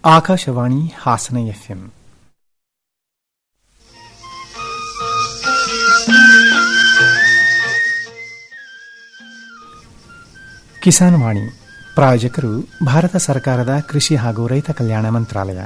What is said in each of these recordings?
Akashvani Hassan FM Kisan Vani ಪ್ರಾಯೋಜಕರು ಭಾರತ ಸರ್ಕಾರದ ಕೃಷಿ ಹಾಗೂ ರೈತ ಕಲ್ಯಾಣ ಮಂತ್ರಾಲಯ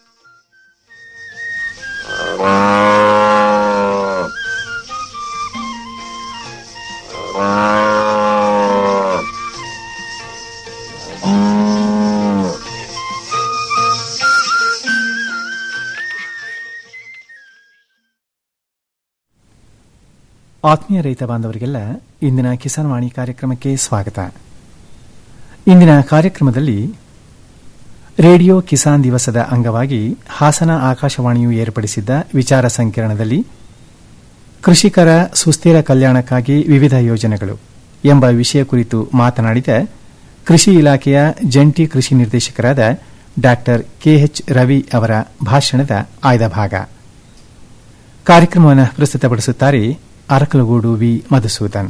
ಆತ್ಮೀಯ ರೈತ ಬಾಂಧವರಿಗೆಲ್ಲ ಇಂದಿನ ಕಿಸಾನ್ ವಾಣಿ ಕಾರ್ಯಕ್ರಮಕ್ಕೆ ಸ್ವಾಗತ ಇಂದಿನ ಕಾರ್ಯಕ್ರಮದಲ್ಲಿ ರೇಡಿಯೋ ಕಿಸಾನ್ ದಿವಸದ ಅಂಗವಾಗಿ ಹಾಸನ ಆಕಾಶವಾಣಿಯು ಏರ್ಪಡಿಸಿದ್ದ ವಿಚಾರ ಸಂಕಿರಣದಲ್ಲಿ ಕೃಷಿಕರ ಸುಸ್ಥಿರ ಕಲ್ಯಾಣಕ್ಕಾಗಿ ವಿವಿಧ ಯೋಜನೆಗಳು ಎಂಬ ವಿಷಯ ಕುರಿತು ಮಾತನಾಡಿದ ಕೃಷಿ ಇಲಾಖೆಯ ಜಂಟಿ ಕೃಷಿ ನಿರ್ದೇಶಕರಾದ ಡಾ ಕೆಎಚ್ ರವಿ ಅವರ ಭಾಷಣದ ಆಯ್ದ ಭಾಗ ಕಾರ್ಯಕ್ರಮವನ್ನು ಪ್ರಸ್ತುತಪಡಿಸುತ್ತಾರೆ ಅರಕಲಗೂಡು ವಿ ಮಧುಸೂದನ್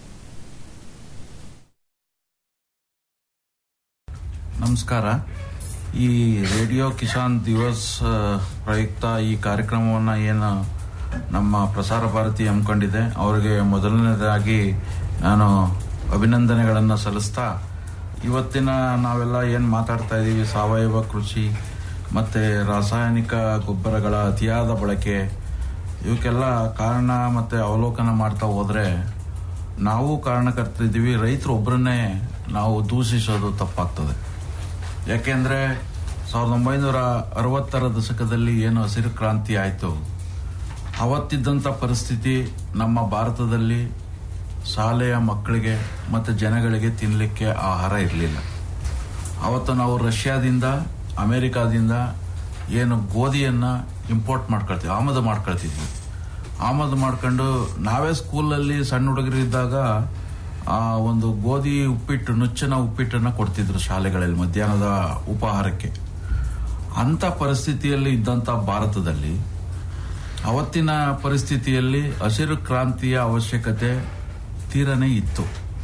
ನಮಸ್ಕಾರ ಈ ರೇಡಿಯೋ ಕಿಸಾನ್ ದಿವಸ್ ಆ, ಪ್ರಯುಕ್ತ ಈ ಕಾರ್ಯಕ್ರಮವನ್ನು ಏನು ನಮ್ಮ ಪ್ರಸಾರ ಭಾರತಿ ಹಮ್ಮಿಕೊಂಡಿದೆ ಅವರಿಗೆ ಮೊದಲನೇದಾಗಿ ನಾನು ಅಭಿನಂದನೆಗಳನ್ನು ಸಲ್ಲಿಸ್ತಾ ಇವತ್ತಿನ ನಾವೆಲ್ಲ ಏನು ಮಾತಾಡ್ತಾ ಇದ್ದೀವಿ ಸಾವಯವ ಕೃಷಿ ಮತ್ತು ರಾಸಾಯನಿಕ ಗೊಬ್ಬರಗಳ ಅತಿಯಾದ ಬಳಕೆ ಇವಕ್ಕೆಲ್ಲ ಕಾರಣ ಮತ್ತು ಅವಲೋಕನ ಮಾಡ್ತಾ ಹೋದರೆ ನಾವು ಕಾರಣಕರ್ತಿದ್ದೀವಿ ರೈತರು ಒಬ್ಬರನ್ನೇ ನಾವು ದೂಷಿಸೋದು ತಪ್ಪಾಗ್ತದೆ ಯಾಕೆಂದ್ರೆ ಸಾವಿರದ ಒಂಬೈನೂರ ಅರವತ್ತರ ದಶಕದಲ್ಲಿ ಏನು ಹಸಿರು ಕ್ರಾಂತಿ ಆಯಿತು ಅವತ್ತಿದ್ದಂಥ ಪರಿಸ್ಥಿತಿ ನಮ್ಮ ಭಾರತದಲ್ಲಿ ಶಾಲೆಯ ಮಕ್ಕಳಿಗೆ ಮತ್ತು ಜನಗಳಿಗೆ ತಿನ್ನಲಿಕ್ಕೆ ಆಹಾರ ಇರಲಿಲ್ಲ ಅವತ್ತು ನಾವು ರಷ್ಯಾದಿಂದ ಅಮೆರಿಕಾದಿಂದ ಏನು ಗೋಧಿಯನ್ನು ಇಂಪೋರ್ಟ್ ಮಾಡ್ಕೊಳ್ತೀವಿ ಆಮದು ಮಾಡ್ಕೊಳ್ತಿದ್ವಿ ಆಮದು ಮಾಡ್ಕೊಂಡು ನಾವೇ ಸ್ಕೂಲಲ್ಲಿ ಸಣ್ಣ ಹುಡುಗರು ಇದ್ದಾಗ ಆ ಒಂದು ಗೋಧಿ ಉಪ್ಪಿಟ್ಟು ನುಚ್ಚಿನ ಉಪ್ಪಿಟ್ಟನ್ನು ಕೊಡ್ತಿದ್ರು ಶಾಲೆಗಳಲ್ಲಿ ಮಧ್ಯಾಹ್ನದ ಉಪಹಾರಕ್ಕೆ ಅಂಥ ಪರಿಸ್ಥಿತಿಯಲ್ಲಿ ಇದ್ದಂಥ ಭಾರತದಲ್ಲಿ ಅವತ್ತಿನ ಪರಿಸ್ಥಿತಿಯಲ್ಲಿ ಹಸಿರು ಕ್ರಾಂತಿಯ ಅವಶ್ಯಕತೆ ತೀರನೇ ಇತ್ತು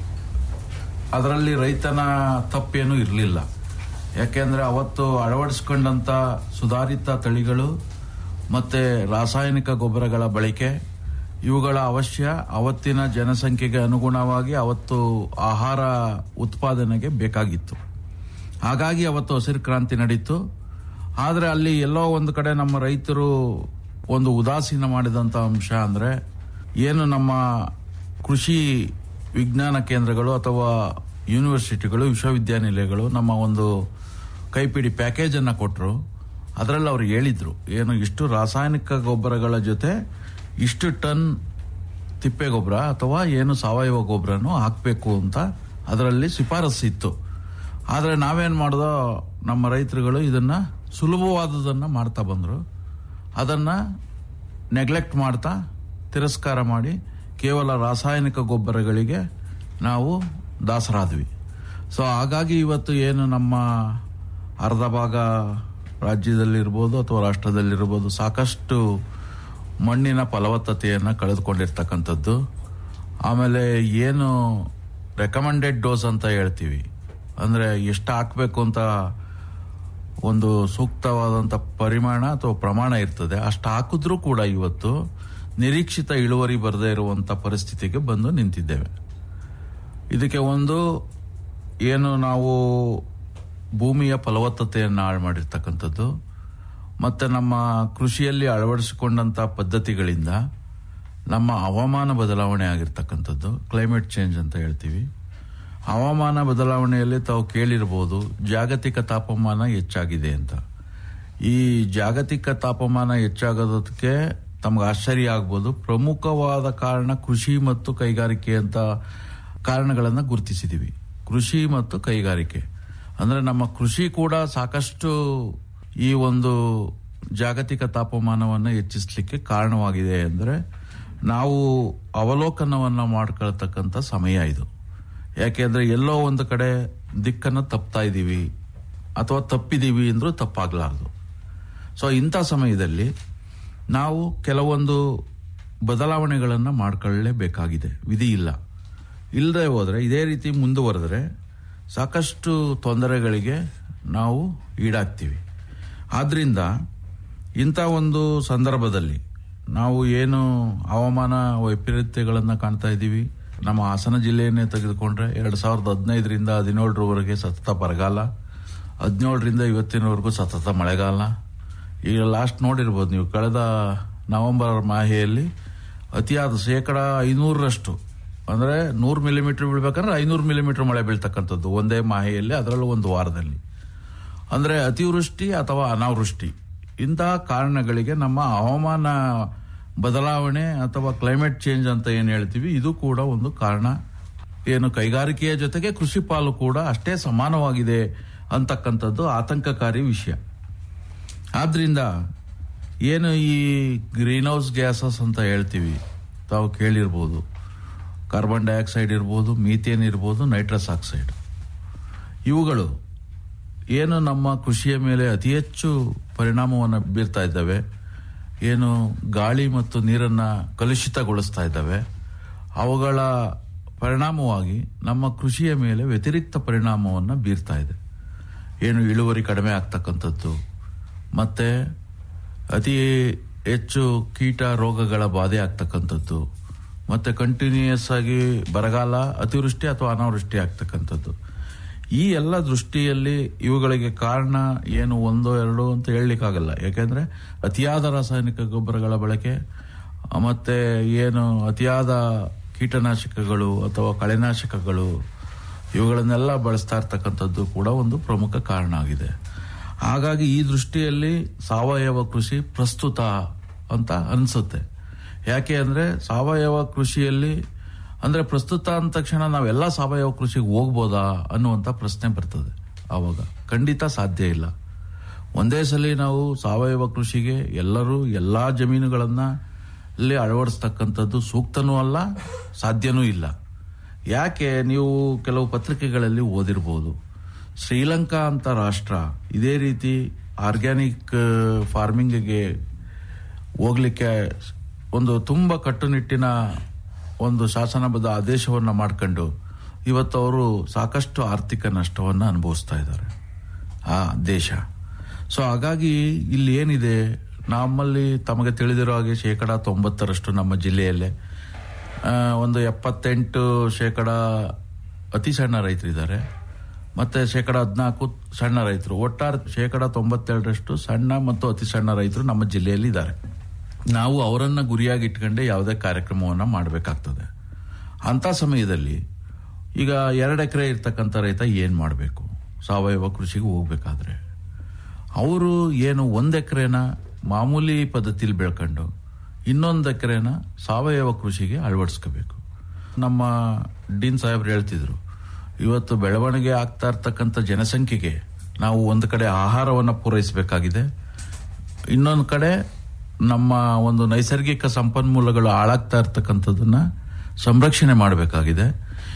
ಅದರಲ್ಲಿ ರೈತನ ತಪ್ಪೇನೂ ಇರಲಿಲ್ಲ ಯಾಕೆಂದ್ರೆ ಅವತ್ತು ಅಳವಡಿಸ್ಕೊಂಡಂತ ಸುಧಾರಿತ ತಳಿಗಳು ಮತ್ತೆ ರಾಸಾಯನಿಕ ಗೊಬ್ಬರಗಳ ಬಳಕೆ ಇವುಗಳ ಅವಶ್ಯ ಅವತ್ತಿನ ಜನಸಂಖ್ಯೆಗೆ ಅನುಗುಣವಾಗಿ ಅವತ್ತು ಆಹಾರ ಉತ್ಪಾದನೆಗೆ ಬೇಕಾಗಿತ್ತು ಹಾಗಾಗಿ ಅವತ್ತು ಹಸಿರು ಕ್ರಾಂತಿ ನಡೀತು ಆದರೆ ಅಲ್ಲಿ ಎಲ್ಲೋ ಒಂದು ಕಡೆ ನಮ್ಮ ರೈತರು ಒಂದು ಉದಾಸೀನ ಮಾಡಿದಂಥ ಅಂಶ ಅಂದರೆ ಏನು ನಮ್ಮ ಕೃಷಿ ವಿಜ್ಞಾನ ಕೇಂದ್ರಗಳು ಅಥವಾ ಯೂನಿವರ್ಸಿಟಿಗಳು ವಿಶ್ವವಿದ್ಯಾನಿಲಯಗಳು ನಮ್ಮ ಒಂದು ಕೈಪಿಡಿ ಪ್ಯಾಕೇಜ್ ಅನ್ನ ಕೊಟ್ಟರು ಅದರಲ್ಲಿ ಅವ್ರು ಹೇಳಿದ್ರು ಏನು ಇಷ್ಟು ರಾಸಾಯನಿಕ ಗೊಬ್ಬರಗಳ ಜೊತೆ ಇಷ್ಟು ಟನ್ ತಿಪ್ಪೆ ಗೊಬ್ಬರ ಅಥವಾ ಏನು ಸಾವಯವ ಗೊಬ್ಬರನು ಹಾಕಬೇಕು ಅಂತ ಅದರಲ್ಲಿ ಶಿಫಾರಸ್ಸು ಇತ್ತು ಆದರೆ ನಾವೇನು ಮಾಡ್ದೋ ನಮ್ಮ ರೈತರುಗಳು ಇದನ್ನ ಸುಲಭವಾದದನ್ನು ಮಾಡ್ತಾ ಬಂದರು ಅದನ್ನು ನೆಗ್ಲೆಕ್ಟ್ ಮಾಡ್ತಾ ತಿರಸ್ಕಾರ ಮಾಡಿ ಕೇವಲ ರಾಸಾಯನಿಕ ಗೊಬ್ಬರಗಳಿಗೆ ನಾವು ದಾಸರಾದ್ವಿ ಸೊ ಹಾಗಾಗಿ ಇವತ್ತು ಏನು ನಮ್ಮ ಅರ್ಧ ಭಾಗ ರಾಜ್ಯದಲ್ಲಿರ್ಬೋದು ಅಥವಾ ರಾಷ್ಟ್ರದಲ್ಲಿರ್ಬೋದು ಸಾಕಷ್ಟು ಮಣ್ಣಿನ ಫಲವತ್ತತೆಯನ್ನು ಕಳೆದುಕೊಂಡಿರ್ತಕ್ಕಂಥದ್ದು ಆಮೇಲೆ ಏನು ರೆಕಮೆಂಡೆಡ್ ಡೋಸ್ ಅಂತ ಹೇಳ್ತೀವಿ ಅಂದರೆ ಎಷ್ಟು ಹಾಕಬೇಕು ಅಂತ ಒಂದು ಸೂಕ್ತವಾದಂಥ ಪರಿಮಾಣ ಅಥವಾ ಪ್ರಮಾಣ ಇರ್ತದೆ ಅಷ್ಟು ಹಾಕಿದ್ರೂ ಕೂಡ ಇವತ್ತು ನಿರೀಕ್ಷಿತ ಇಳುವರಿ ಬರದೇ ಇರುವಂಥ ಪರಿಸ್ಥಿತಿಗೆ ಬಂದು ನಿಂತಿದ್ದೇವೆ ಇದಕ್ಕೆ ಒಂದು ಏನು ನಾವು ಭೂಮಿಯ ಫಲವತ್ತತೆಯನ್ನು ಹಾಳು ಮಾಡಿರ್ತಕ್ಕಂಥದ್ದು ಮತ್ತು ನಮ್ಮ ಕೃಷಿಯಲ್ಲಿ ಅಳವಡಿಸಿಕೊಂಡಂಥ ಪದ್ಧತಿಗಳಿಂದ ನಮ್ಮ ಹವಾಮಾನ ಬದಲಾವಣೆ ಆಗಿರ್ತಕ್ಕಂಥದ್ದು ಕ್ಲೈಮೇಟ್ ಚೇಂಜ್ ಅಂತ ಹೇಳ್ತೀವಿ ಹವಾಮಾನ ಬದಲಾವಣೆಯಲ್ಲಿ ತಾವು ಕೇಳಿರ್ಬೋದು ಜಾಗತಿಕ ತಾಪಮಾನ ಹೆಚ್ಚಾಗಿದೆ ಅಂತ ಈ ಜಾಗತಿಕ ತಾಪಮಾನ ಹೆಚ್ಚಾಗೋದಕ್ಕೆ ತಮ್ಗೆ ಆಶ್ಚರ್ಯ ಆಗ್ಬೋದು ಪ್ರಮುಖವಾದ ಕಾರಣ ಕೃಷಿ ಮತ್ತು ಕೈಗಾರಿಕೆ ಅಂತ ಕಾರಣಗಳನ್ನು ಗುರುತಿಸಿದ್ದೀವಿ ಕೃಷಿ ಮತ್ತು ಕೈಗಾರಿಕೆ ಅಂದರೆ ನಮ್ಮ ಕೃಷಿ ಕೂಡ ಸಾಕಷ್ಟು ಈ ಒಂದು ಜಾಗತಿಕ ತಾಪಮಾನವನ್ನು ಹೆಚ್ಚಿಸಲಿಕ್ಕೆ ಕಾರಣವಾಗಿದೆ ಅಂದರೆ ನಾವು ಅವಲೋಕನವನ್ನು ಮಾಡ್ಕೊಳ್ತಕ್ಕಂಥ ಸಮಯ ಇದು ಯಾಕೆಂದ್ರೆ ಎಲ್ಲೋ ಒಂದು ಕಡೆ ದಿಕ್ಕನ್ನು ತಪ್ತಾ ಇದ್ದೀವಿ ಅಥವಾ ತಪ್ಪಿದ್ದೀವಿ ಅಂದ್ರೂ ತಪ್ಪಾಗಲಾರದು ಸೊ ಇಂಥ ಸಮಯದಲ್ಲಿ ನಾವು ಕೆಲವೊಂದು ಬದಲಾವಣೆಗಳನ್ನು ಮಾಡ್ಕೊಳ್ಳೇಬೇಕಾಗಿದೆ ವಿಧಿ ಇಲ್ಲ ಇಲ್ಲದೆ ಹೋದರೆ ಇದೇ ರೀತಿ ಮುಂದುವರೆದ್ರೆ ಸಾಕಷ್ಟು ತೊಂದರೆಗಳಿಗೆ ನಾವು ಈಡಾಗ್ತೀವಿ ಆದ್ರಿಂದ ಇಂಥ ಒಂದು ಸಂದರ್ಭದಲ್ಲಿ ನಾವು ಏನು ಹವಾಮಾನ ವೈಪರೀತ್ಯಗಳನ್ನು ಕಾಣ್ತಾ ಇದ್ದೀವಿ ನಮ್ಮ ಹಾಸನ ಜಿಲ್ಲೆಯನ್ನೇ ತೆಗೆದುಕೊಂಡ್ರೆ ಎರಡು ಸಾವಿರದ ಹದಿನೈದರಿಂದ ಹದಿನೇಳರವರೆಗೆ ಸತತ ಬರಗಾಲ ಹದಿನೇಳರಿಂದ ಇವತ್ತಿನವರೆಗೂ ಸತತ ಮಳೆಗಾಲ ಈಗ ಲಾಸ್ಟ್ ನೋಡಿರ್ಬೋದು ನೀವು ಕಳೆದ ನವೆಂಬರ್ ಮಾಹೆಯಲ್ಲಿ ಅತಿಯಾದ ಶೇಕಡ ಐನೂರರಷ್ಟು ಅಂದರೆ ನೂರು ಮಿಲಿಮೀಟರ್ ಬೀಳ್ಬೇಕಂದ್ರೆ ಐನೂರು ಮಿಲಿಮೀಟರ್ ಮಳೆ ಬೀಳ್ತಕ್ಕಂಥದ್ದು ಒಂದೇ ಮಾಹೆಯಲ್ಲಿ ಅದರಲ್ಲೂ ಒಂದು ವಾರದಲ್ಲಿ ಅಂದರೆ ಅತಿವೃಷ್ಟಿ ಅಥವಾ ಅನಾವೃಷ್ಟಿ ಇಂತಹ ಕಾರಣಗಳಿಗೆ ನಮ್ಮ ಹವಾಮಾನ ಬದಲಾವಣೆ ಅಥವಾ ಕ್ಲೈಮೇಟ್ ಚೇಂಜ್ ಅಂತ ಏನು ಹೇಳ್ತೀವಿ ಇದು ಕೂಡ ಒಂದು ಕಾರಣ ಏನು ಕೈಗಾರಿಕೆಯ ಜೊತೆಗೆ ಕೃಷಿ ಪಾಲು ಕೂಡ ಅಷ್ಟೇ ಸಮಾನವಾಗಿದೆ ಅಂತಕ್ಕಂಥದ್ದು ಆತಂಕಕಾರಿ ವಿಷಯ ಆದ್ರಿಂದ ಏನು ಈ ಗ್ರೀನ್ ಹೌಸ್ ಗ್ಯಾಸಸ್ ಅಂತ ಹೇಳ್ತೀವಿ ತಾವು ಕೇಳಿರ್ಬೋದು ಕಾರ್ಬನ್ ಡೈಆಕ್ಸೈಡ್ ಇರ್ಬೋದು ಮೀಥೇನ್ ಇರ್ಬೋದು ನೈಟ್ರಸ್ ಆಕ್ಸೈಡ್ ಇವುಗಳು ಏನು ನಮ್ಮ ಕೃಷಿಯ ಮೇಲೆ ಅತಿ ಹೆಚ್ಚು ಪರಿಣಾಮವನ್ನು ಬೀರ್ತಾ ಇದ್ದಾವೆ ಏನು ಗಾಳಿ ಮತ್ತು ನೀರನ್ನು ಕಲುಷಿತಗೊಳಿಸ್ತಾ ಇದ್ದಾವೆ ಅವುಗಳ ಪರಿಣಾಮವಾಗಿ ನಮ್ಮ ಕೃಷಿಯ ಮೇಲೆ ವ್ಯತಿರಿಕ್ತ ಪರಿಣಾಮವನ್ನು ಬೀರ್ತಾ ಇದೆ ಏನು ಇಳುವರಿ ಕಡಿಮೆ ಆಗ್ತಕ್ಕಂಥದ್ದು ಮತ್ತೆ ಅತಿ ಹೆಚ್ಚು ಕೀಟ ರೋಗಗಳ ಬಾಧೆ ಆಗ್ತಕ್ಕಂಥದ್ದು ಮತ್ತೆ ಕಂಟಿನ್ಯೂಯಸ್ ಆಗಿ ಬರಗಾಲ ಅತಿವೃಷ್ಟಿ ಅಥವಾ ಅನಾವೃಷ್ಟಿ ಆಗ್ತಕ್ಕಂಥದ್ದು ಈ ಎಲ್ಲ ದೃಷ್ಟಿಯಲ್ಲಿ ಇವುಗಳಿಗೆ ಕಾರಣ ಏನು ಒಂದು ಎರಡು ಅಂತ ಹೇಳಲಿಕ್ಕಾಗಲ್ಲ ಯಾಕೆಂದ್ರೆ ಅತಿಯಾದ ರಾಸಾಯನಿಕ ಗೊಬ್ಬರಗಳ ಬಳಕೆ ಮತ್ತೆ ಏನು ಅತಿಯಾದ ಕೀಟನಾಶಕಗಳು ಅಥವಾ ಕಳೆನಾಶಕಗಳು ಇವುಗಳನ್ನೆಲ್ಲ ಬಳಸ್ತಾ ಇರ್ತಕ್ಕಂಥದ್ದು ಕೂಡ ಒಂದು ಪ್ರಮುಖ ಕಾರಣ ಆಗಿದೆ ಹಾಗಾಗಿ ಈ ದೃಷ್ಟಿಯಲ್ಲಿ ಸಾವಯವ ಕೃಷಿ ಪ್ರಸ್ತುತ ಅಂತ ಅನಿಸುತ್ತೆ ಯಾಕೆ ಅಂದ್ರೆ ಸಾವಯವ ಕೃಷಿಯಲ್ಲಿ ಅಂದ್ರೆ ಪ್ರಸ್ತುತ ಅಂದ ತಕ್ಷಣ ನಾವೆಲ್ಲ ಸಾವಯವ ಕೃಷಿಗೆ ಹೋಗ್ಬೋದಾ ಅನ್ನುವಂಥ ಪ್ರಶ್ನೆ ಬರ್ತದೆ ಆವಾಗ ಖಂಡಿತ ಸಾಧ್ಯ ಇಲ್ಲ ಒಂದೇ ಸಲ ನಾವು ಸಾವಯವ ಕೃಷಿಗೆ ಎಲ್ಲರೂ ಎಲ್ಲಾ ಜಮೀನುಗಳನ್ನ ಅಲ್ಲಿ ಅಳವಡಿಸ್ತಕ್ಕಂಥದ್ದು ಸೂಕ್ತನೂ ಅಲ್ಲ ಸಾಧ್ಯನೂ ಇಲ್ಲ ಯಾಕೆ ನೀವು ಕೆಲವು ಪತ್ರಿಕೆಗಳಲ್ಲಿ ಓದಿರ್ಬೋದು ಶ್ರೀಲಂಕಾ ಅಂತ ರಾಷ್ಟ್ರ ಇದೇ ರೀತಿ ಆರ್ಗ್ಯಾನಿಕ್ ಫಾರ್ಮಿಂಗ್ಗೆ ಹೋಗ್ಲಿಕ್ಕೆ ಒಂದು ತುಂಬ ಕಟ್ಟುನಿಟ್ಟಿನ ಒಂದು ಶಾಸನಬದ್ಧ ಆದೇಶವನ್ನು ಮಾಡ್ಕೊಂಡು ಇವತ್ತು ಅವರು ಸಾಕಷ್ಟು ಆರ್ಥಿಕ ನಷ್ಟವನ್ನು ಅನುಭವಿಸ್ತಾ ಇದ್ದಾರೆ ಆ ದೇಶ ಸೊ ಹಾಗಾಗಿ ಇಲ್ಲಿ ಏನಿದೆ ನಮ್ಮಲ್ಲಿ ತಮಗೆ ತಿಳಿದಿರೋ ಹಾಗೆ ಶೇಕಡ ತೊಂಬತ್ತರಷ್ಟು ನಮ್ಮ ಜಿಲ್ಲೆಯಲ್ಲೇ ಆ, ಒಂದು ಎಪ್ಪತ್ತೆಂಟು ಶೇಕಡ ಅತಿ ಸಣ್ಣ ರೈತರಿದ್ದಾರೆ ಮತ್ತೆ ಶೇಕಡ ಹದಿನಾಲ್ಕು ಸಣ್ಣ ರೈತರು ಒಟ್ಟಾರೆ ಶೇಕಡ ತೊಂಬತ್ತೆರಡರಷ್ಟು ಸಣ್ಣ ಮತ್ತು ಅತಿ ಸಣ್ಣ ರೈತರು ನಮ್ಮ ಜಿಲ್ಲೆಯಲ್ಲಿ ಇದ್ದಾರೆ ನಾವು ಅವರನ್ನ ಗುರಿಯಾಗಿ ಇಟ್ಕೊಂಡೆ ಯಾವುದೇ ಕಾರ್ಯಕ್ರಮವನ್ನು ಮಾಡಬೇಕಾಗ್ತದೆ ಅಂತ ಸಮಯದಲ್ಲಿ ಈಗ ಎರಡು ಎಕರೆ ಇರ್ತಕ್ಕಂಥ ರೈತ ಏನು ಮಾಡಬೇಕು ಸಾವಯವ ಕೃಷಿಗೆ ಹೋಗ್ಬೇಕಾದ್ರೆ ಅವರು ಏನು ಒಂದು ಎಕರೆನ ಮಾಮೂಲಿ ಪದ್ಧತಿಲಿ ಬೆಳ್ಕೊಂಡು ಇನ್ನೊಂದು ಎಕರೆನ ಸಾವಯವ ಕೃಷಿಗೆ ಅಳವಡಿಸ್ಕೋಬೇಕು ನಮ್ಮ ಡೀನ್ ಸಾಹೇಬ್ರು ಹೇಳ್ತಿದ್ರು ಇವತ್ತು ಬೆಳವಣಿಗೆ ಆಗ್ತಾ ಇರ್ತಕ್ಕಂಥ ಜನಸಂಖ್ಯೆಗೆ ನಾವು ಒಂದು ಕಡೆ ಆಹಾರವನ್ನು ಪೂರೈಸಬೇಕಾಗಿದೆ ಇನ್ನೊಂದು ಕಡೆ ನಮ್ಮ ಒಂದು ನೈಸರ್ಗಿಕ ಸಂಪನ್ಮೂಲಗಳು ಹಾಳಾಗ್ತಾ ಇರ್ತಕ್ಕಂಥದ್ದನ್ನ ಸಂರಕ್ಷಣೆ ಮಾಡಬೇಕಾಗಿದೆ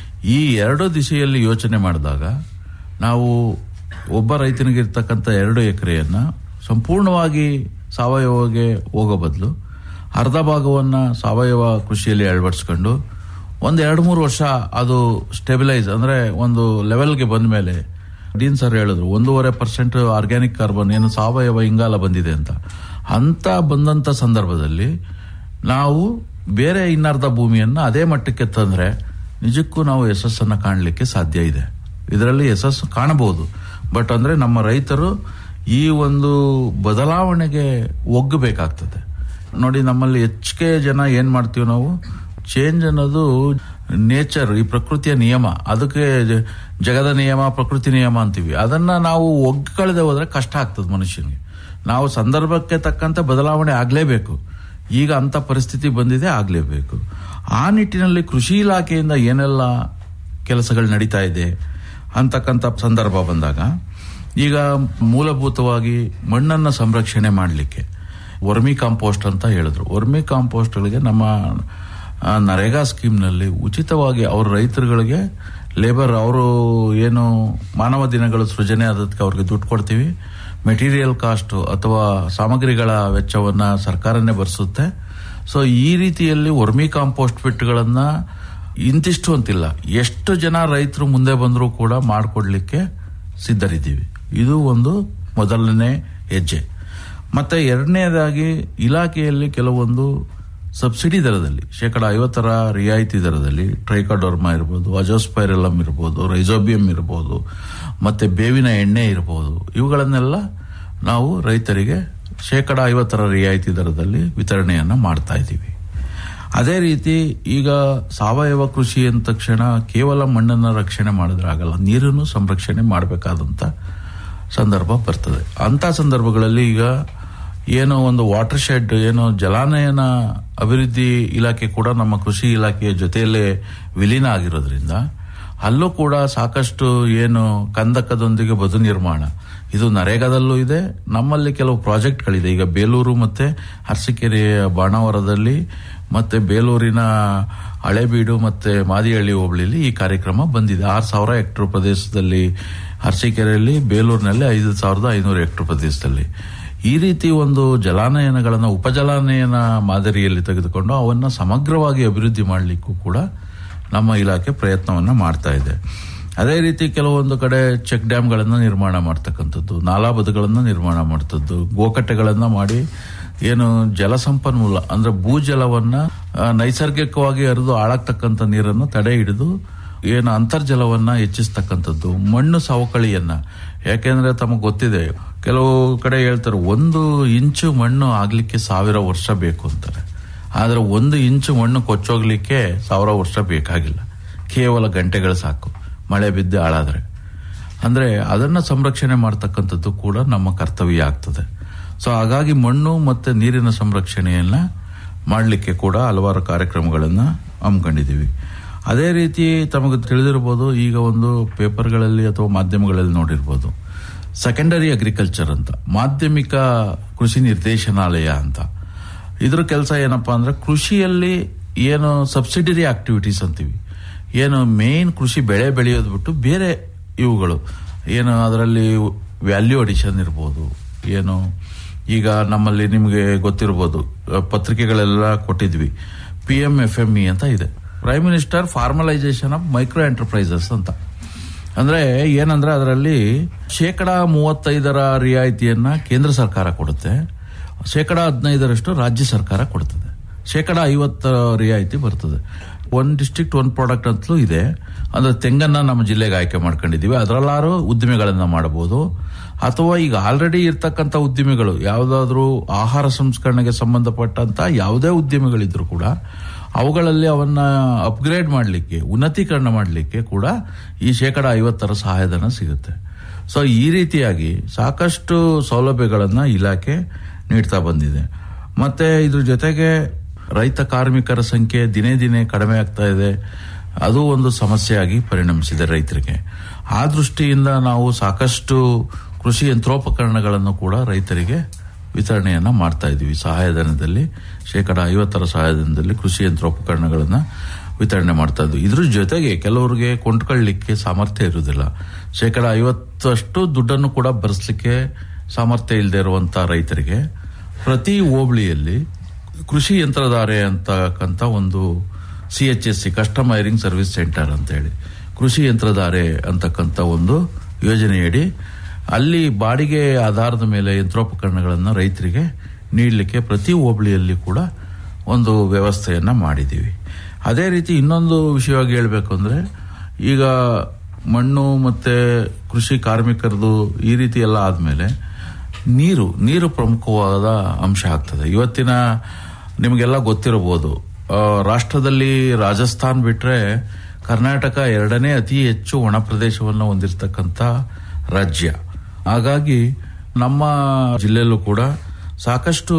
ಈ ಎರಡು ದಿಶೆಯಲ್ಲಿ ಯೋಚನೆ ಮಾಡಿದಾಗ ನಾವು ಒಬ್ಬ ರೈತನಿಗೆ ಇರ್ತಕ್ಕಂಥ ಎರಡು ಎಕರೆಯನ್ನ ಸಂಪೂರ್ಣವಾಗಿ ಸಾವಯವಗೆ ಹೋಗೋ ಬದಲು ಅರ್ಧ ಭಾಗವನ್ನ ಸಾವಯವ ಕೃಷಿಯಲ್ಲಿ ಅಳವಡಿಸ್ಕೊಂಡು ಒಂದು ಎರಡು ಮೂರು ವರ್ಷ ಅದು ಸ್ಟೆಬಿಲೈಸ್ ಅಂದ್ರೆ ಒಂದು ಲೆವೆಲ್ಗೆ ಬಂದ ಮೇಲೆ ಡೀನ್ ಸರ್ ಹೇಳಿದ್ರು ಒಂದೂವರೆ ಪರ್ಸೆಂಟ್ ಆರ್ಗ್ಯಾನಿಕ್ ಕಾರ್ಬನ್ ಏನು ಸಾವಯವ ಇಂಗಾಲ ಬಂದಿದೆ ಅಂತ ಅಂತ ಬಂದಂತ ಸಂದರ್ಭದಲ್ಲಿ ನಾವು ಬೇರೆ ಇನ್ನರ್ಧ ಭೂಮಿಯನ್ನ ಅದೇ ಮಟ್ಟಕ್ಕೆ ತಂದ್ರೆ ನಿಜಕ್ಕೂ ನಾವು ಯಶಸ್ಸನ್ನ ಕಾಣಲಿಕ್ಕೆ ಸಾಧ್ಯ ಇದೆ ಇದರಲ್ಲಿ ಯಶಸ್ಸು ಕಾಣಬಹುದು ಬಟ್ ಅಂದ್ರೆ ನಮ್ಮ ರೈತರು ಈ ಒಂದು ಬದಲಾವಣೆಗೆ ಒಗ್ಗಬೇಕಾಗ್ತದೆ ನೋಡಿ ನಮ್ಮಲ್ಲಿ ಹೆಚ್ಚಿಗೆ ಜನ ಏನ್ ಮಾಡ್ತೀವಿ ನಾವು ಚೇಂಜ್ ಅನ್ನೋದು ನೇಚರ್ ಈ ಪ್ರಕೃತಿಯ ನಿಯಮ ಅದಕ್ಕೆ ಜ- ಜಗದ ನಿಯಮ ಪ್ರಕೃತಿ ನಿಯಮ ಅಂತೀವಿ ಅದನ್ನ ನಾವು ಒಗ್ಗಳ್ದೆ ಹೋದ್ರೆ ಕಷ್ಟ ಆಗ್ತದೆ ಮನುಷ್ಯನಿಗೆ ನಾವು ಸಂದರ್ಭಕ್ಕೆ ತಕ್ಕಂತೆ ಬದಲಾವಣೆ ಆಗ್ಲೇಬೇಕು ಈಗ ಅಂತ ಪರಿಸ್ಥಿತಿ ಬಂದಿದೆ ಆಗ್ಲೇಬೇಕು ಆ ನಿಟ್ಟಿನಲ್ಲಿ ಕೃಷಿ ಇಲಾಖೆಯಿಂದ ಏನೆಲ್ಲ ಕೆಲಸಗಳು ನಡೀತಾ ಇದೆ ಅಂತಕ್ಕಂಥ ಸಂದರ್ಭ ಬಂದಾಗ ಈಗ ಮೂಲಭೂತವಾಗಿ ಮಣ್ಣನ್ನು ಸಂರಕ್ಷಣೆ ಮಾಡಲಿಕ್ಕೆ ವರ್ಮಿ ಕಾಂಪೋಸ್ಟ್ ಅಂತ ಹೇಳಿದ್ರು ವರ್ಮಿ ಕಾಂಪೋಸ್ಟ್ಗಳಿಗೆ ನಮ್ಮ ಆ, ನರೇಗಾ ಸ್ಕೀಮ್ನಲ್ಲಿ ಉಚಿತವಾಗಿ ಅವ್ರ ರೈತರುಗಳಿಗೆ ಲೇಬರ್ ಅವರು ಏನು ಮಾನವ ದಿನಗಳು ಸೃಜನೆ ಆದದಕ್ಕೆ ಅವ್ರಿಗೆ ದುಡ್ಡು ಕೊಡ್ತೀವಿ ಮೆಟೀರಿಯಲ್ ಕಾಸ್ಟ್ ಅಥವಾ ಸಾಮಗ್ರಿಗಳ ವೆಚ್ಚವನ್ನ ಸರ್ಕಾರನೇ ಭರಿಸುತ್ತೆ ಸೊ ಈ ರೀತಿಯಲ್ಲಿ ವರ್ಮಿ ಕಾಂಪೋಸ್ಟ್ ಬಿಟ್ಗಳನ್ನ ಇಂತಿಷ್ಟು ಅಂತಿಲ್ಲ ಎಷ್ಟು ಜನ ರೈತರು ಮುಂದೆ ಬಂದರೂ ಕೂಡ ಮಾಡಿಕೊಡ್ಲಿಕ್ಕೆ ಸಿದ್ಧರಿದ್ದೀವಿ ಇದು ಒಂದು ಮೊದಲನೇ ಹೆಜ್ಜೆ ಮತ್ತೆ ಎರಡನೇದಾಗಿ ಇಲಾಖೆಯಲ್ಲಿ ಕೆಲವೊಂದು ಸಬ್ಸಿಡಿ ದರದಲ್ಲಿ ಶೇಕಡ ಐವತ್ತರ ರಿಯಾಯಿತಿ ದರದಲ್ಲಿ ಟ್ರೈಕಾಡೋರ್ಮಾ ಇರ್ಬೋದು ಅಜೋಸ್ಪೈರಲಮ್ ಇರ್ಬೋದು ರೈಸೋಬಿಯಂ ಇರ್ಬೋದು ಮತ್ತೆ ಬೇವಿನ ಎಣ್ಣೆ ಇರ್ಬೋದು ಇವುಗಳನ್ನೆಲ್ಲ ನಾವು ರೈತರಿಗೆ ಶೇಕಡ ಐವತ್ತರ ರಿಯಾಯಿತಿ ದರದಲ್ಲಿ ವಿತರಣೆಯನ್ನ ಮಾಡ್ತಾ ಇದ್ದೀವಿ ಅದೇ ರೀತಿ ಈಗ ಸಾವಯವ ಕೃಷಿ ಅಂದ ತಕ್ಷಣ ಕೇವಲ ಮಣ್ಣನ್ನು ರಕ್ಷಣೆ ಮಾಡಿದ್ರೆ ಆಗಲ್ಲ ನೀರನ್ನು ಸಂರಕ್ಷಣೆ ಮಾಡಬೇಕಾದಂತ ಸಂದರ್ಭ ಬರ್ತದೆ ಅಂತ ಸಂದರ್ಭಗಳಲ್ಲಿ ಈಗ ಏನೋ ಒಂದು ವಾಟರ್ ಶೆಡ್ ಏನೋ ಜಲಾನಯನ ಅಭಿವೃದ್ಧಿ ಇಲಾಖೆ ಕೂಡ ನಮ್ಮ ಕೃಷಿ ಇಲಾಖೆಯ ಜೊತೆಯಲ್ಲೇ ವಿಲೀನ ಆಗಿರೋದ್ರಿಂದ ಅಲ್ಲೂ ಕೂಡ ಸಾಕಷ್ಟು ಏನು ಕಂದಕದೊಂದಿಗೆ ಬದು ನಿರ್ಮಾಣ ಇದು ನರೇಗಾದಲ್ಲೂ ಇದೆ ನಮ್ಮಲ್ಲಿ ಕೆಲವು ಪ್ರಾಜೆಕ್ಟ್ಗಳಿದೆ ಈಗ ಬೇಲೂರು ಮತ್ತೆ ಅರಸೀಕೆರೆಯ ಬಾಣಾವರದಲ್ಲಿ ಮತ್ತೆ ಬೇಲೂರಿನ ಹಳೆಬೀಡು ಮತ್ತೆ ಮಾದಿಹಳ್ಳಿ ಹೋಬಳಿಲಿ ಈ ಕಾರ್ಯಕ್ರಮ ಬಂದಿದೆ ಆರು ಸಾವಿರ ಹೆಕ್ಟರ್ ಪ್ರದೇಶದಲ್ಲಿ ಅರಸೀಕೆರೆಯಲ್ಲಿ ಬೇಲೂರಿನಲ್ಲಿ ಐದು ಸಾವಿರದ ಐನೂರು ಹೆಕ್ಟರ್ ಪ್ರದೇಶದಲ್ಲಿ ಈ ರೀತಿ ಒಂದು ಜಲಾನಯನಗಳನ್ನು ಉಪಜಲಾನಯನ ಮಾದರಿಯಲ್ಲಿ ತೆಗೆದುಕೊಂಡು ಅವನ್ನ ಸಮಗ್ರವಾಗಿ ಅಭಿವೃದ್ಧಿ ಮಾಡಲಿಕ್ಕೂ ಕೂಡ ನಮ್ಮ ಇಲಾಖೆ ಪ್ರಯತ್ನವನ್ನ ಮಾಡ್ತಾ ಇದೆ ಅದೇ ರೀತಿ ಕೆಲವೊಂದು ಕಡೆ ಚೆಕ್ ಡ್ಯಾಮ್ಗಳನ್ನು ನಿರ್ಮಾಣ ಮಾಡ್ತಕ್ಕಂಥದ್ದು ನಾಲಾ ಬದುಗಳನ್ನು ನಿರ್ಮಾಣ ಮಾಡ್ತದ್ದು ಗೋಕಟ್ಟೆಗಳನ್ನ ಮಾಡಿ ಏನು ಜಲ ಸಂಪನ್ಮೂಲ ಅಂದ್ರೆ ಭೂಜಲವನ್ನ ಆ, ನೈಸರ್ಗಿಕವಾಗಿ ಹರಿದು ಆಳಾಗ್ತಕ್ಕಂಥ ನೀರನ್ನು ತಡೆ ಹಿಡಿದು ಏನು ಅಂತರ್ಜಲವನ್ನ ಹೆಚ್ಚಿಸ್ತಕ್ಕಂಥದ್ದು ಮಣ್ಣು ಸವಕಳಿಯನ್ನ ಯಾಕೆಂದ್ರೆ ತಮಗೆ ಗೊತ್ತಿದೆ ಕೆಲವು ಕಡೆ ಹೇಳ್ತಾರೆ ಒಂದು ಇಂಚು ಮಣ್ಣು ಆಗ್ಲಿಕ್ಕೆ ಸಾವಿರ ವರ್ಷ ಬೇಕು ಅಂತಾರೆ ಆದ್ರೆ ಒಂದು ಇಂಚು ಮಣ್ಣು ಕೊಚ್ಚೋಗ್ಲಿಕ್ಕೆ ಸಾವಿರ ವರ್ಷ ಬೇಕಾಗಿಲ್ಲ ಕೇವಲ ಗಂಟೆಗಳು ಸಾಕು ಮಳೆ ಬಿದ್ದು ಹಾಳಾದ್ರೆ ಅಂದ್ರೆ ಅದನ್ನ ಸಂರಕ್ಷಣೆ ಮಾಡ್ತಕ್ಕಂಥದ್ದು ಕೂಡ ನಮ್ಮ ಕರ್ತವ್ಯ ಆಗ್ತದೆ ಸೊ ಹಾಗಾಗಿ ಮಣ್ಣು ಮತ್ತೆ ನೀರಿನ ಸಂರಕ್ಷಣೆಯನ್ನ ಮಾಡಲಿಕ್ಕೆ ಕೂಡ ಹಲವಾರು ಕಾರ್ಯಕ್ರಮಗಳನ್ನ ಹಮ್ಮಿಕೊಂಡಿದ್ದೀವಿ ಅದೇ ರೀತಿ ತಮಗೆ ತಿಳಿದಿರ್ಬೋದು ಈಗ ಒಂದು ಪೇಪರ್ಗಳಲ್ಲಿ ಅಥವಾ ಮಾಧ್ಯಮಗಳಲ್ಲಿ ನೋಡಿರ್ಬೋದು ಸೆಕೆಂಡರಿ ಅಗ್ರಿಕಲ್ಚರ್ ಅಂತ ಮಾಧ್ಯಮಿಕ ಕೃಷಿ ನಿರ್ದೇಶನಾಲಯ ಅಂತ ಇದ್ರ ಕೆಲಸ ಏನಪ್ಪಾ ಅಂದ್ರೆ ಕೃಷಿಯಲ್ಲಿ ಏನು ಸಬ್ಸಿಡರಿ ಆಕ್ಟಿವಿಟೀಸ್ ಅಂತೀವಿ ಏನು ಮೇನ್ ಕೃಷಿ ಬೆಳೆ ಬೆಳೆಯೋದು ಬಿಟ್ಟು ಬೇರೆ ಇವುಗಳು ಏನು ಅದರಲ್ಲಿ ವ್ಯಾಲ್ಯೂ ಅಡಿಷನ್ ಇರ್ಬೋದು ಏನು ಈಗ ನಮ್ಮಲ್ಲಿ ನಿಮಗೆ ಗೊತ್ತಿರ್ಬೋದು ಅಹ್, ಪತ್ರಿಕೆಗಳೆಲ್ಲ ಕೊಟ್ಟಿದ್ವಿ P M F M E ಅಂತ ಇದೆ prime minister formalisation of micro enterprises ಅಂತ ಅಂದ್ರೆ ಏನಂದ್ರೆ ಅದರಲ್ಲಿ ಶೇಕಡ ಮೂವತ್ತೈದರ ರಿಯಾಯಿತಿಯನ್ನ ಕೇಂದ್ರ ಸರ್ಕಾರ ಕೊಡುತ್ತೆ ಶೇಕಡ ಹದಿನೈದರಷ್ಟು ರಾಜ್ಯ ಸರ್ಕಾರ ಕೊಡ್ತದೆ ಶೇಕಡ ಐವತ್ತರ ರಿಯಾಯಿತಿ ಬರ್ತದೆ ಒನ್ ಡಿಸ್ಟ್ರಿಕ್ಟ್ ಒನ್ ಪ್ರಾಡಕ್ಟ್ ಅಂತಲೂ ಇದೆ ಅಂದ್ರೆ ತೆಂಗನ್ನ ನಮ್ಮ ಜಿಲ್ಲೆಗೆ ಆಯ್ಕೆ ಮಾಡ್ಕೊಂಡಿದೀವಿ ಅದರಲ್ಲಾರು ಉದ್ದಿಮೆಗಳನ್ನ ಮಾಡಬಹುದು ಅಥವಾ ಈಗ ಆಲ್ರೆಡಿ ಇರ್ತಕ್ಕಂಥ ಉದ್ದಿಮೆಗಳು ಯಾವುದಾದ್ರೂ ಆಹಾರ ಸಂಸ್ಕರಣೆಗೆ ಸಂಬಂಧಪಟ್ಟಂತ ಯಾವುದೇ ಉದ್ಯಮಿಗಳಿದ್ರು ಕೂಡ ಅವುಗಳಲ್ಲಿ ಅವನ್ನ ಅಪ್ಗ್ರೇಡ್ ಮಾಡಲಿಕ್ಕೆ ಉನ್ನತೀಕರಣ ಮಾಡಲಿಕ್ಕೆ ಕೂಡ ಈ ಶೇಕಡ ಐವತ್ತರ ಸಹಾಯಧನ ಸಿಗುತ್ತೆ ಸೊ ಈ ರೀತಿಯಾಗಿ ಸಾಕಷ್ಟು ಸೌಲಭ್ಯಗಳನ್ನ ಇಲಾಖೆ ನೀಡ್ತಾ ಬಂದಿದೆ ಮತ್ತೆ ಇದ್ರ ಜೊತೆಗೆ ರೈತ ಕಾರ್ಮಿಕರ ಸಂಖ್ಯೆ ದಿನೇ ದಿನೇ ಕಡಿಮೆ ಆಗ್ತಾ ಇದೆ ಅದು ಒಂದು ಸಮಸ್ಯೆಯಾಗಿ ಪರಿಣಮಿಸಿದೆ ರೈತರಿಗೆ ಆ ದೃಷ್ಟಿಯಿಂದ ನಾವು ಸಾಕಷ್ಟು ಕೃಷಿ ಯಂತ್ರೋಪಕರಣಗಳನ್ನು ಕೂಡ ರೈತರಿಗೆ ವಿತರಣೆಯನ್ನ ಮಾಡ್ತಾ ಇದ್ದೀವಿ ಸಹಾಯಧನದಲ್ಲಿ ಶೇಕಡ ಐವತ್ತರ ಸಹಾಯಧನದಲ್ಲಿ ಕೃಷಿ ಯಂತ್ರೋಪಕರಣಗಳನ್ನ ವಿತರಣೆ ಮಾಡ್ತಾ ಇದ್ವಿ ಇದ್ರ ಜೊತೆಗೆ ಕೆಲವರಿಗೆ ಕೊಂಡ್ಕೊಳ್ಳಿಕ್ಕೆ ಸಾಮರ್ಥ್ಯ ಇರುವುದಿಲ್ಲ ಶೇಕಡ ಐವತ್ತಷ್ಟು ದುಡ್ಡನ್ನು ಕೂಡ ಭರಿಸಲಿಕ್ಕೆ ಸಾಮರ್ಥ್ಯ ಇಲ್ಲದೆ ಇರುವಂತ ರೈತರಿಗೆ ಪ್ರತಿ ಹೋಬಳಿಯಲ್ಲಿ ಕೃಷಿ ಯಂತ್ರಧಾರೆ ಅಂತಕ್ಕಂಥ ಒಂದು C H S C custom hiring service centre ಅಂತ ಹೇಳಿ ಕೃಷಿ ಯಂತ್ರಧಾರೆ ಅಂತಕ್ಕಂಥ ಒಂದು ಯೋಜನೆಯಡಿ ಅಲ್ಲಿ ಬಾಡಿಗೆ ಆಧಾರದ ಮೇಲೆ ಯಂತ್ರೋಪಕರಣಗಳನ್ನು ರೈತರಿಗೆ ನೀಡಲಿಕ್ಕೆ ಪ್ರತಿ ಹೋಬಳಿಯಲ್ಲಿ ಕೂಡ ಒಂದು ವ್ಯವಸ್ಥೆಯನ್ನ ಮಾಡಿದ್ದೀವಿ ಅದೇ ರೀತಿ ಇನ್ನೊಂದು ವಿಷಯವಾಗಿ ಹೇಳಬೇಕು ಅಂದ್ರೆ ಈಗ ಮಣ್ಣು ಮತ್ತೆ ಕೃಷಿ ಕಾರ್ಮಿಕರದು ಈ ರೀತಿ ಎಲ್ಲ ಆದ್ಮೇಲೆ ನೀರು ನೀರು ಪ್ರಮುಖವಾದ ಅಂಶ ಆಗ್ತದೆ ಇವತ್ತಿನ ನಿಮಗೆಲ್ಲ ಗೊತ್ತಿರಬಹುದು ಆ, ರಾಷ್ಟ್ರದಲ್ಲಿ ರಾಜಸ್ಥಾನ್ ಬಿಟ್ರೆ ಕರ್ನಾಟಕ ಎರಡನೇ ಅತಿ ಹೆಚ್ಚು ಒಣ ಪ್ರದೇಶವನ್ನು ಹೊಂದಿರತಕ್ಕಂಥ ರಾಜ್ಯ ಹಾಗಾಗಿ ನಮ್ಮ ಜಿಲ್ಲೆಯಲ್ಲೂ ಕೂಡ ಸಾಕಷ್ಟು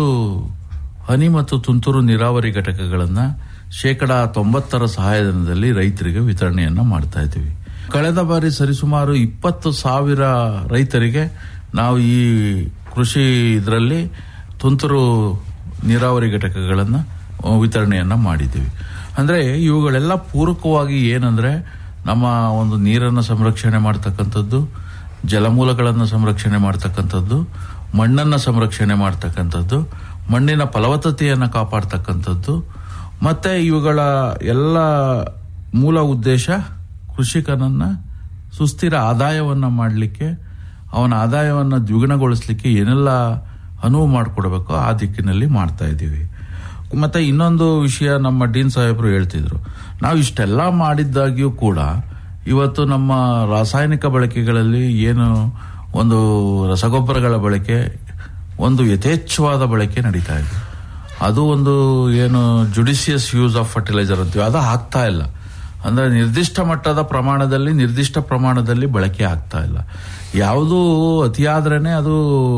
ಹನಿ ಮತ್ತು ತುಂತುರು ನೀರಾವರಿ ಘಟಕಗಳನ್ನ ಶೇಕಡ ತೊಂಬತ್ತರ ಸಹಾಯಧನದಲ್ಲಿ ರೈತರಿಗೆ ವಿತರಣೆಯನ್ನ ಮಾಡ್ತಾ ಇದ್ದೀವಿ ಕಳೆದ ಬಾರಿ ಸರಿಸುಮಾರು ಇಪ್ಪತ್ತು ಸಾವಿರ ರೈತರಿಗೆ ನಾವು ಈ ಕೃಷಿ ಇದರಲ್ಲಿ ತುಂತುರು ನೀರಾವರಿ ಘಟಕಗಳನ್ನ ಆ, ವಿತರಣೆಯನ್ನ ಮಾಡಿದ್ದೀವಿ ಅಂದ್ರೆ ಇವುಗಳೆಲ್ಲ ಪೂರಕವಾಗಿ ಏನಂದ್ರೆ ನಮ್ಮ ಒಂದು ನೀರನ್ನು ಸಂರಕ್ಷಣೆ ಮಾಡ್ತಕ್ಕಂಥದ್ದು ಜಲಮೂಲಗಳನ್ನು ಸಂರಕ್ಷಣೆ ಮಾಡ್ತಕ್ಕಂಥದ್ದು ಮಣ್ಣನ್ನ ಸಂರಕ್ಷಣೆ ಮಾಡ್ತಕ್ಕಂಥದ್ದು ಮಣ್ಣಿನ ಫಲವತ್ತತೆಯನ್ನು ಕಾಪಾಡ್ತಕ್ಕಂಥದ್ದು ಮತ್ತೆ ಇವುಗಳ ಎಲ್ಲ ಮೂಲ ಉದ್ದೇಶ ಕೃಷಿಕನನ್ನ ಸುಸ್ಥಿರ ಆದಾಯವನ್ನ ಮಾಡಲಿಕ್ಕೆ ಅವನ ಆದಾಯವನ್ನು ದ್ವಿಗುಣಗೊಳಿಸಲಿಕ್ಕೆ ಏನೆಲ್ಲ ಅನುವು ಮಾಡಿಕೊಡ್ಬೇಕೋ ಆ ದಿಕ್ಕಿನಲ್ಲಿ ಮಾಡ್ತಾ ಇದ್ದೀವಿ ಮತ್ತೆ ಇನ್ನೊಂದು ವಿಷಯ ನಮ್ಮ ಡೀನ್ ಸಾಹೇಬರು ಹೇಳ್ತಿದ್ರು ನಾವು ಇಷ್ಟೆಲ್ಲ ಮಾಡಿದ್ದಾಗ್ಯೂ ಕೂಡ ಇವತ್ತು ನಮ್ಮ ರಾಸಾಯನಿಕ ಬಳಕೆಗಳಲ್ಲಿ ಏನು ಒಂದು ರಸಗೊಬ್ಬರಗಳ ಬಳಕೆ ಒಂದು ಯಥೇಚ್ಛವಾದ ಬಳಕೆ ನಡೀತಾ ಇದೆ ಅದು ಒಂದು ಏನು ಜುಡಿಷಿಯಸ್ ಯೂಸ್ ಆಫ್ ಫರ್ಟಿಲೈಸರ್ ಅಂತೀವಿ ಅದು ಆಗ್ತಾ ಇಲ್ಲ ಅಂದ್ರೆ ನಿರ್ದಿಷ್ಟ ಮಟ್ಟದ ಪ್ರಮಾಣದಲ್ಲಿ ನಿರ್ದಿಷ್ಟ ಪ್ರಮಾಣದಲ್ಲಿ ಬಳಕೆ ಆಗ್ತಾ ಇಲ್ಲ ಯಾವುದು ಅತಿಯಾದ್ರೇನೆ ಅದು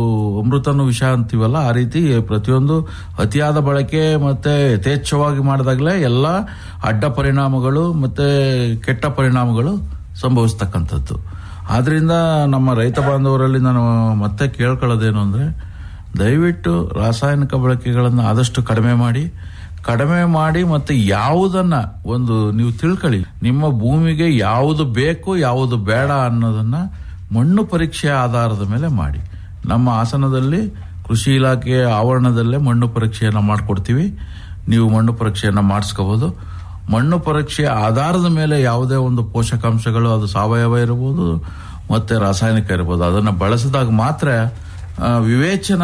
ಅಮೃತನು ವಿಷ ಅಂತೀವಲ್ಲ ಆ ರೀತಿ ಪ್ರತಿಯೊಂದು ಅತಿಯಾದ ಬಳಕೆ ಮತ್ತೆ ಯಥೇಚ್ಛವಾಗಿ ಮಾಡಿದಾಗಲೇ ಎಲ್ಲ ಅಡ್ಡ ಪರಿಣಾಮಗಳು ಮತ್ತೆ ಕೆಟ್ಟ ಪರಿಣಾಮಗಳು ಸಂಭವಿಸ್ತಕ್ಕಂಥದ್ದು ಆದ್ರಿಂದ ನಮ್ಮ ರೈತ ಬಾಂಧವರಲ್ಲಿ ನಾನು ಮತ್ತೆ ಕೇಳ್ಕೊಳ್ಳೋದೇನು ಅಂದ್ರೆ ದಯವಿಟ್ಟು ರಾಸಾಯನಿಕ ಬಳಕೆಗಳನ್ನು ಆದಷ್ಟು ಕಡಿಮೆ ಮಾಡಿ ಕಡಿಮೆ ಮಾಡಿ ಮತ್ತೆ ಯಾವುದನ್ನ ಒಂದು ನೀವು ತಿಳ್ಕೊಳ್ಳಿ ನಿಮ್ಮ ಭೂಮಿಗೆ ಯಾವುದು ಬೇಕು ಯಾವುದು ಬೇಡ ಅನ್ನೋದನ್ನ ಮಣ್ಣು ಪರೀಕ್ಷೆ ಆಧಾರದ ಮೇಲೆ ಮಾಡಿ ನಮ್ಮ ಹಾಸನದಲ್ಲಿ ಕೃಷಿ ಇಲಾಖೆ ಆವರಣದಲ್ಲೇ ಮಣ್ಣು ಪರೀಕ್ಷೆಯನ್ನ ಮಾಡಿಕೊಡ್ತೀವಿ ನೀವು ಮಣ್ಣು ಪರೀಕ್ಷೆಯನ್ನ ಮಾಡಿಸ್ಕೋಬಹುದು ಮಣ್ಣು ಪರೀಕ್ಷೆ ಆಧಾರದ ಮೇಲೆ ಯಾವುದೇ ಒಂದು ಪೋಷಕಾಂಶಗಳು ಅದು ಸಾವಯವ ಇರಬಹುದು ಮತ್ತೆ ರಾಸಾಯನಿಕ ಇರಬಹುದು ಅದನ್ನು ಬಳಸಿದಾಗ ಮಾತ್ರ ಆ, ವಿವೇಚನಾ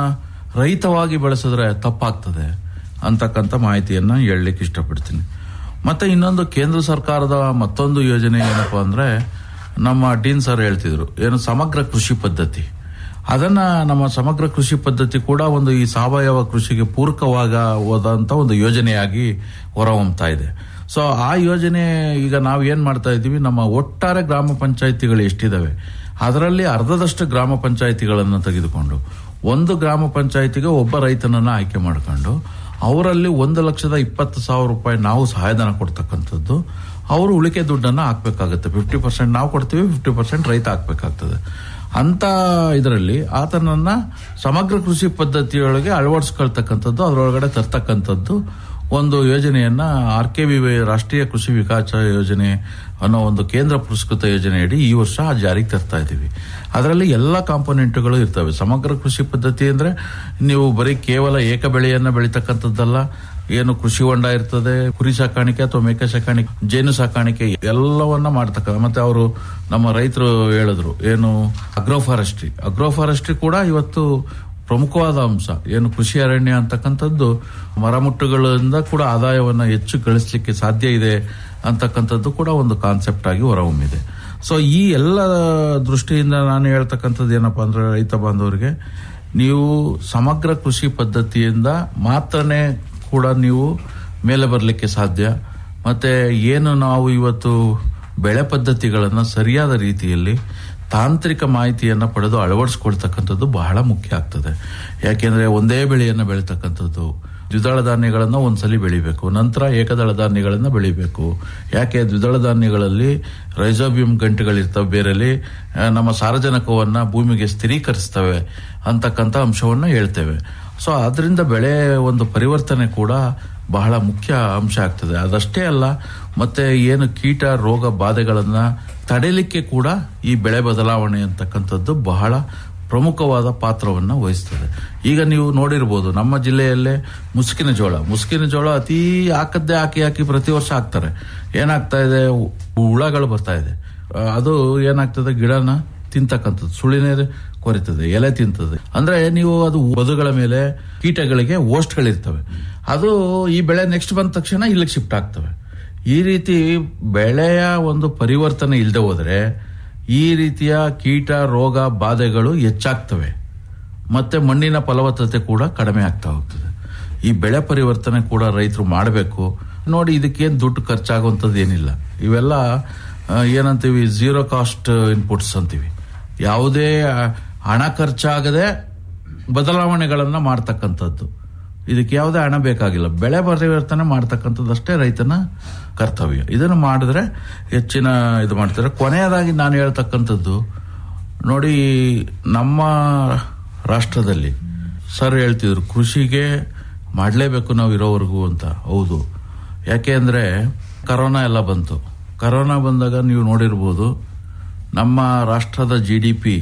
ರಹಿತವಾಗಿ ಬಳಸಿದ್ರೆ ತಪ್ಪಾಗ್ತದೆ ಅಂತಕ್ಕಂಥ ಮಾಹಿತಿಯನ್ನ ಹೇಳಲಿಕ್ಕೆ ಇಷ್ಟಪಡ್ತೀನಿ ಮತ್ತೆ ಇನ್ನೊಂದು ಕೇಂದ್ರ ಸರ್ಕಾರದ ಮತ್ತೊಂದು ಯೋಜನೆ ಏನಪ್ಪಾ ಅಂದ್ರೆ ನಮ್ಮ ಡೀನ್ ಸರ್ ಹೇಳ್ತಿದ್ರು ಏನು ಸಮಗ್ರ ಕೃಷಿ ಪದ್ಧತಿ ಅದನ್ನ ನಮ್ಮ ಸಮಗ್ರ ಕೃಷಿ ಪದ್ಧತಿ ಕೂಡ ಒಂದು ಈ ಸಾವಯವ ಕೃಷಿಗೆ ಪೂರಕವಾಗ ಹೋದಂತ ಒಂದು ಯೋಜನೆಯಾಗಿ ಹೊರಹೊಮ್ತಾ ಇದೆ ಸೊ ಆ ಯೋಜನೆ ಈಗ ನಾವು ಏನ್ ಮಾಡ್ತಾ ಇದ್ದೀವಿ ನಮ್ಮ ಒಟ್ಟಾರೆ ಗ್ರಾಮ ಪಂಚಾಯಿತಿಗಳು ಎಷ್ಟಿದಾವೆ ಅದರಲ್ಲಿ ಅರ್ಧದಷ್ಟು ಗ್ರಾಮ ಪಂಚಾಯಿತಿಗಳನ್ನು ತೆಗೆದುಕೊಂಡು ಒಂದು ಗ್ರಾಮ ಪಂಚಾಯಿತಿಗೆ ಒಬ್ಬ ರೈತನನ್ನ ಆಯ್ಕೆ ಮಾಡ್ಕೊಂಡು ಅವರಲ್ಲಿ ಒಂದು ಲಕ್ಷದ ಇಪ್ಪತ್ತು ಸಾವಿರ ರೂಪಾಯಿ ನಾವು ಸಹಾಯಧನ ಕೊಡ್ತಕ್ಕಂಥದ್ದು ಅವರು ಉಳಿಕೆ ದುಡ್ಡನ್ನು ಹಾಕ್ಬೇಕಾಗುತ್ತೆ ಫಿಫ್ಟಿ ಪರ್ಸೆಂಟ್ ನಾವು ಕೊಡ್ತೀವಿ ಫಿಫ್ಟಿ ಪರ್ಸೆಂಟ್ ರೈತ ಹಾಕ್ಬೇಕಾಗ್ತದೆ ಅಂತ ಇದರಲ್ಲಿ ಆತನನ್ನ ಸಮಗ್ರ ಕೃಷಿ ಪದ್ಧತಿಯೊಳಗೆ ಅಳವಡಿಸ್ಕೊಳ್ತಕ್ಕಂಥದ್ದು ಅದರೊಳಗಡೆ ತರ್ತಕ್ಕಂಥದ್ದು ಒಂದು ಯೋಜನೆಯನ್ನ ಆರ್ ಕೆ ವಿ ರಾಷ್ಟ್ರೀಯ ಕೃಷಿ ವಿಕಾಸ ಯೋಜನೆ ಅನ್ನೋ ಒಂದು ಕೇಂದ್ರ ಪುರಸ್ಕೃತ ಯೋಜನೆಯಡಿ ಈ ವರ್ಷ ಜಾರಿಗೆ ತರ್ತಾ ಇದ್ದೀವಿ ಅದರಲ್ಲಿ ಎಲ್ಲ ಕಾಂಪೊನೆಂಟ್ಗಳು ಇರ್ತವೆ ಸಮಗ್ರ ಕೃಷಿ ಪದ್ಧತಿ ಅಂದ್ರೆ ನೀವು ಬರೀ ಕೇವಲ ಏಕ ಬೆಳೆಯನ್ನ ಬೆಳೀತಕ್ಕಂಥದ್ದಲ್ಲ ಏನು ಕೃಷಿ ಹೊಂಡ ಇರ್ತದೆ ಕುರಿ ಸಾಕಾಣಿಕೆ ಅಥವಾ ಮೇಕೆ ಸಾಕಾಣಿಕೆ ಜೇನು ಸಾಕಾಣಿಕೆ ಎಲ್ಲವನ್ನ ಮಾಡ್ತಕ್ಕ ಮತ್ತೆ ಅವರು ನಮ್ಮ ರೈತರು ಹೇಳಿದ್ರು ಏನು ಅಗ್ರೋ ಫಾರೆಸ್ಟ್ರಿ ಅಗ್ರೋ ಫಾರೆಸ್ಟ್ರಿ ಕೂಡ ಇವತ್ತು ಪ್ರಮುಖವಾದ ಅಂಶ ಏನು ಕೃಷಿ ಅರಣ್ಯ ಅಂತಕ್ಕಂಥದ್ದು ಮರಮುಟ್ಟುಗಳಿಂದ ಕೂಡ ಆದಾಯವನ್ನ ಹೆಚ್ಚು ಗಳಿಸಲಿಕ್ಕೆ ಸಾಧ್ಯ ಇದೆ ಅಂತಕ್ಕಂಥದ್ದು ಕೂಡ ಒಂದು ಕಾನ್ಸೆಪ್ಟ್ ಆಗಿ ಹೊರಹೊಮ್ಮಿದೆ ಸೊ ಈ ಎಲ್ಲ ದೃಷ್ಟಿಯಿಂದ ನಾನು ಹೇಳ್ತಕ್ಕಂಥದ್ದು ಏನಪ್ಪಾ ಅಂದ್ರೆ ರೈತ ಬಾಂಧವರಿಗೆ ನೀವು ಸಮಗ್ರ ಕೃಷಿ ಪದ್ಧತಿಯಿಂದ ಮಾತ್ರನೇ ಕೂಡ ನೀವು ಮೇಲೆ ಬರಲಿಕ್ಕೆ ಸಾಧ್ಯ ಮತ್ತೆ ಏನು ನಾವು ಇವತ್ತು ಬೆಳೆ ಪದ್ಧತಿಗಳನ್ನು ಸರಿಯಾದ ರೀತಿಯಲ್ಲಿ ತಾಂತ್ರಿಕ ಮಾಹಿತಿಯನ್ನು ಪಡೆದು ಅಳವಡಿಸ್ಕೊಳ್ತಕ್ಕಂಥದ್ದು ಬಹಳ ಮುಖ್ಯ ಆಗ್ತದೆ ಯಾಕೆಂದ್ರೆ ಒಂದೇ ಬೆಳೆಯನ್ನು ಬೆಳೀತಕ್ಕಂಥದ್ದು ದ್ವಿದಳ ಧಾನ್ಯಗಳನ್ನು ಒಂದ್ಸಲಿ ಬೆಳಿಬೇಕು ನಂತರ ಏಕದಳ ಧಾನ್ಯಗಳನ್ನು ಬೆಳಿಬೇಕು ಯಾಕೆ ದ್ವಿದಳ ಧಾನ್ಯಗಳಲ್ಲಿ ರೈಸೋಬಿಯಂ ಗಂಟೆಗಳಿರ್ತವೆ ಬೇರೆಲಿ ಆ, ನಮ್ಮ ಸಾರಜನಕವನ್ನ ಭೂಮಿಗೆ ಸ್ಥಿರೀಕರಿಸ್ತವೆ ಅಂತಕ್ಕಂಥ ಅಂಶವನ್ನ ಹೇಳ್ತೇವೆ ಸೊ ಅದರಿಂದ ಬೆಳೆ ಒಂದು ಪರಿವರ್ತನೆ ಕೂಡ ಬಹಳ ಮುಖ್ಯ ಅಂಶ ಆಗ್ತದೆ ಅದಷ್ಟೇ ಅಲ್ಲ ಮತ್ತೆ ಏನು ಕೀಟ ರೋಗ ಬಾಧೆಗಳನ್ನ ತಡೆಯಲಿಕ್ಕೆ ಕೂಡ ಈ ಬೆಳೆ ಬದಲಾವಣೆ ಅಂತಕ್ಕಂಥದ್ದು ಬಹಳ ಪ್ರಮುಖವಾದ ಪಾತ್ರವನ್ನ ವಹಿಸ್ತದೆ ಈಗ ನೀವು ನೋಡಿರ್ಬೋದು ನಮ್ಮ ಜಿಲ್ಲೆಯಲ್ಲೇ ಮುಸುಕಿನ ಜೋಳ ಮುಸುಕಿನ ಜೋಳ ಅತಿ ಹಾಕದ್ದೇ ಹಾಕಿ ಹಾಕಿ ಪ್ರತಿ ವರ್ಷ ಹಾಕ್ತಾರೆ ಏನಾಗ್ತಾ ಇದೆ ಹುಳಗಳು ಬರ್ತಾ ಇದೆ ಆ, ಅದು ಏನಾಗ್ತದೆ ಗಿಡನ ತಿಂತಕ್ಕಂಥದ್ದು ಸುಳಿನೇ ಕೊರಿತದೆ ಎಲೆ ತಿಂತದೆ ಅಂದ್ರೆ ನೀವು ಅದು ಬದುಗಳ ಮೇಲೆ ಕೀಟಗಳಿಗೆ ಓಸ್ಟ್ಗಳಿರ್ತವೆ ಅದು ಈ ಬೆಳೆ ನೆಕ್ಸ್ಟ್ ಬಂದ ತಕ್ಷಣ ಇಲ್ಲಿಗೆ ಶಿಫ್ಟ್ ಆಗ್ತವೆ ಈ ರೀತಿ ಬೆಳೆಯ ಒಂದು ಪರಿವರ್ತನೆ ಇಲ್ಲದೆ ಹೋದ್ರೆ ಈ ರೀತಿಯ ಕೀಟ ರೋಗ ಬಾಧೆಗಳು ಹೆಚ್ಚಾಗ್ತವೆ ಮತ್ತೆ ಮಣ್ಣಿನ ಫಲವತ್ತತೆ ಕೂಡ ಕಡಿಮೆ ಆಗ್ತಾ ಹೋಗ್ತದೆ ಈ ಬೆಳೆ ಪರಿವರ್ತನೆ ಕೂಡ ರೈತರು ಮಾಡಬೇಕು ನೋಡಿ ಇದಕ್ಕೇನು ದುಡ್ಡು ಖರ್ಚಾಗುವಂಥದ್ದು ಏನಿಲ್ಲ ಇವೆಲ್ಲ ಆ, ಏನಂತೀವಿ ಝೀರೋ ಕಾಸ್ಟ್ ಇನ್ಪುಟ್ಸ್ ಅಂತೀವಿ ಯಾವುದೇ ಆ, ಹಣ ಖರ್ಚಾಗದೆ ಬದಲಾವಣೆಗಳನ್ನ ಮಾಡ್ತಕ್ಕಂಥದ್ದು ಇದಕ್ಕೆ ಯಾವುದೇ ಹಣ ಬೇಕಾಗಿಲ್ಲ ಬೆಳೆ ಪರಿವರ್ತನೆ ಮಾಡ್ತಕ್ಕಂಥದ್ದಷ್ಟೇ ರೈತನ ಕರ್ತವ್ಯ ಇದನ್ನು ಮಾಡಿದ್ರೆ ಹೆಚ್ಚಿನ ಇದು ಮಾಡ್ತಾರೆ ಕೊನೆಯದಾಗಿ ನಾನು ಹೇಳ್ತಕ್ಕಂಥದ್ದು ನೋಡಿ ನಮ್ಮ ರಾಷ್ಟ್ರದಲ್ಲಿ ಸರ್ ಹೇಳ್ತಿದ್ರು ಕೃಷಿಗೆ ಮಾಡಲೇಬೇಕು ನಾವು ಇರೋವರೆಗೂ ಅಂತ ಹೌದು ಯಾಕೆ ಅಂದ್ರೆ ಕರೋನಾ ಎಲ್ಲ ಬಂತು ಕರೋನಾ ಬಂದಾಗ ನೀವು ನೋಡಿರ್ಬೋದು ನಮ್ಮ ರಾಷ್ಟ್ರದ ಜಿ ಡಿ ಪಿ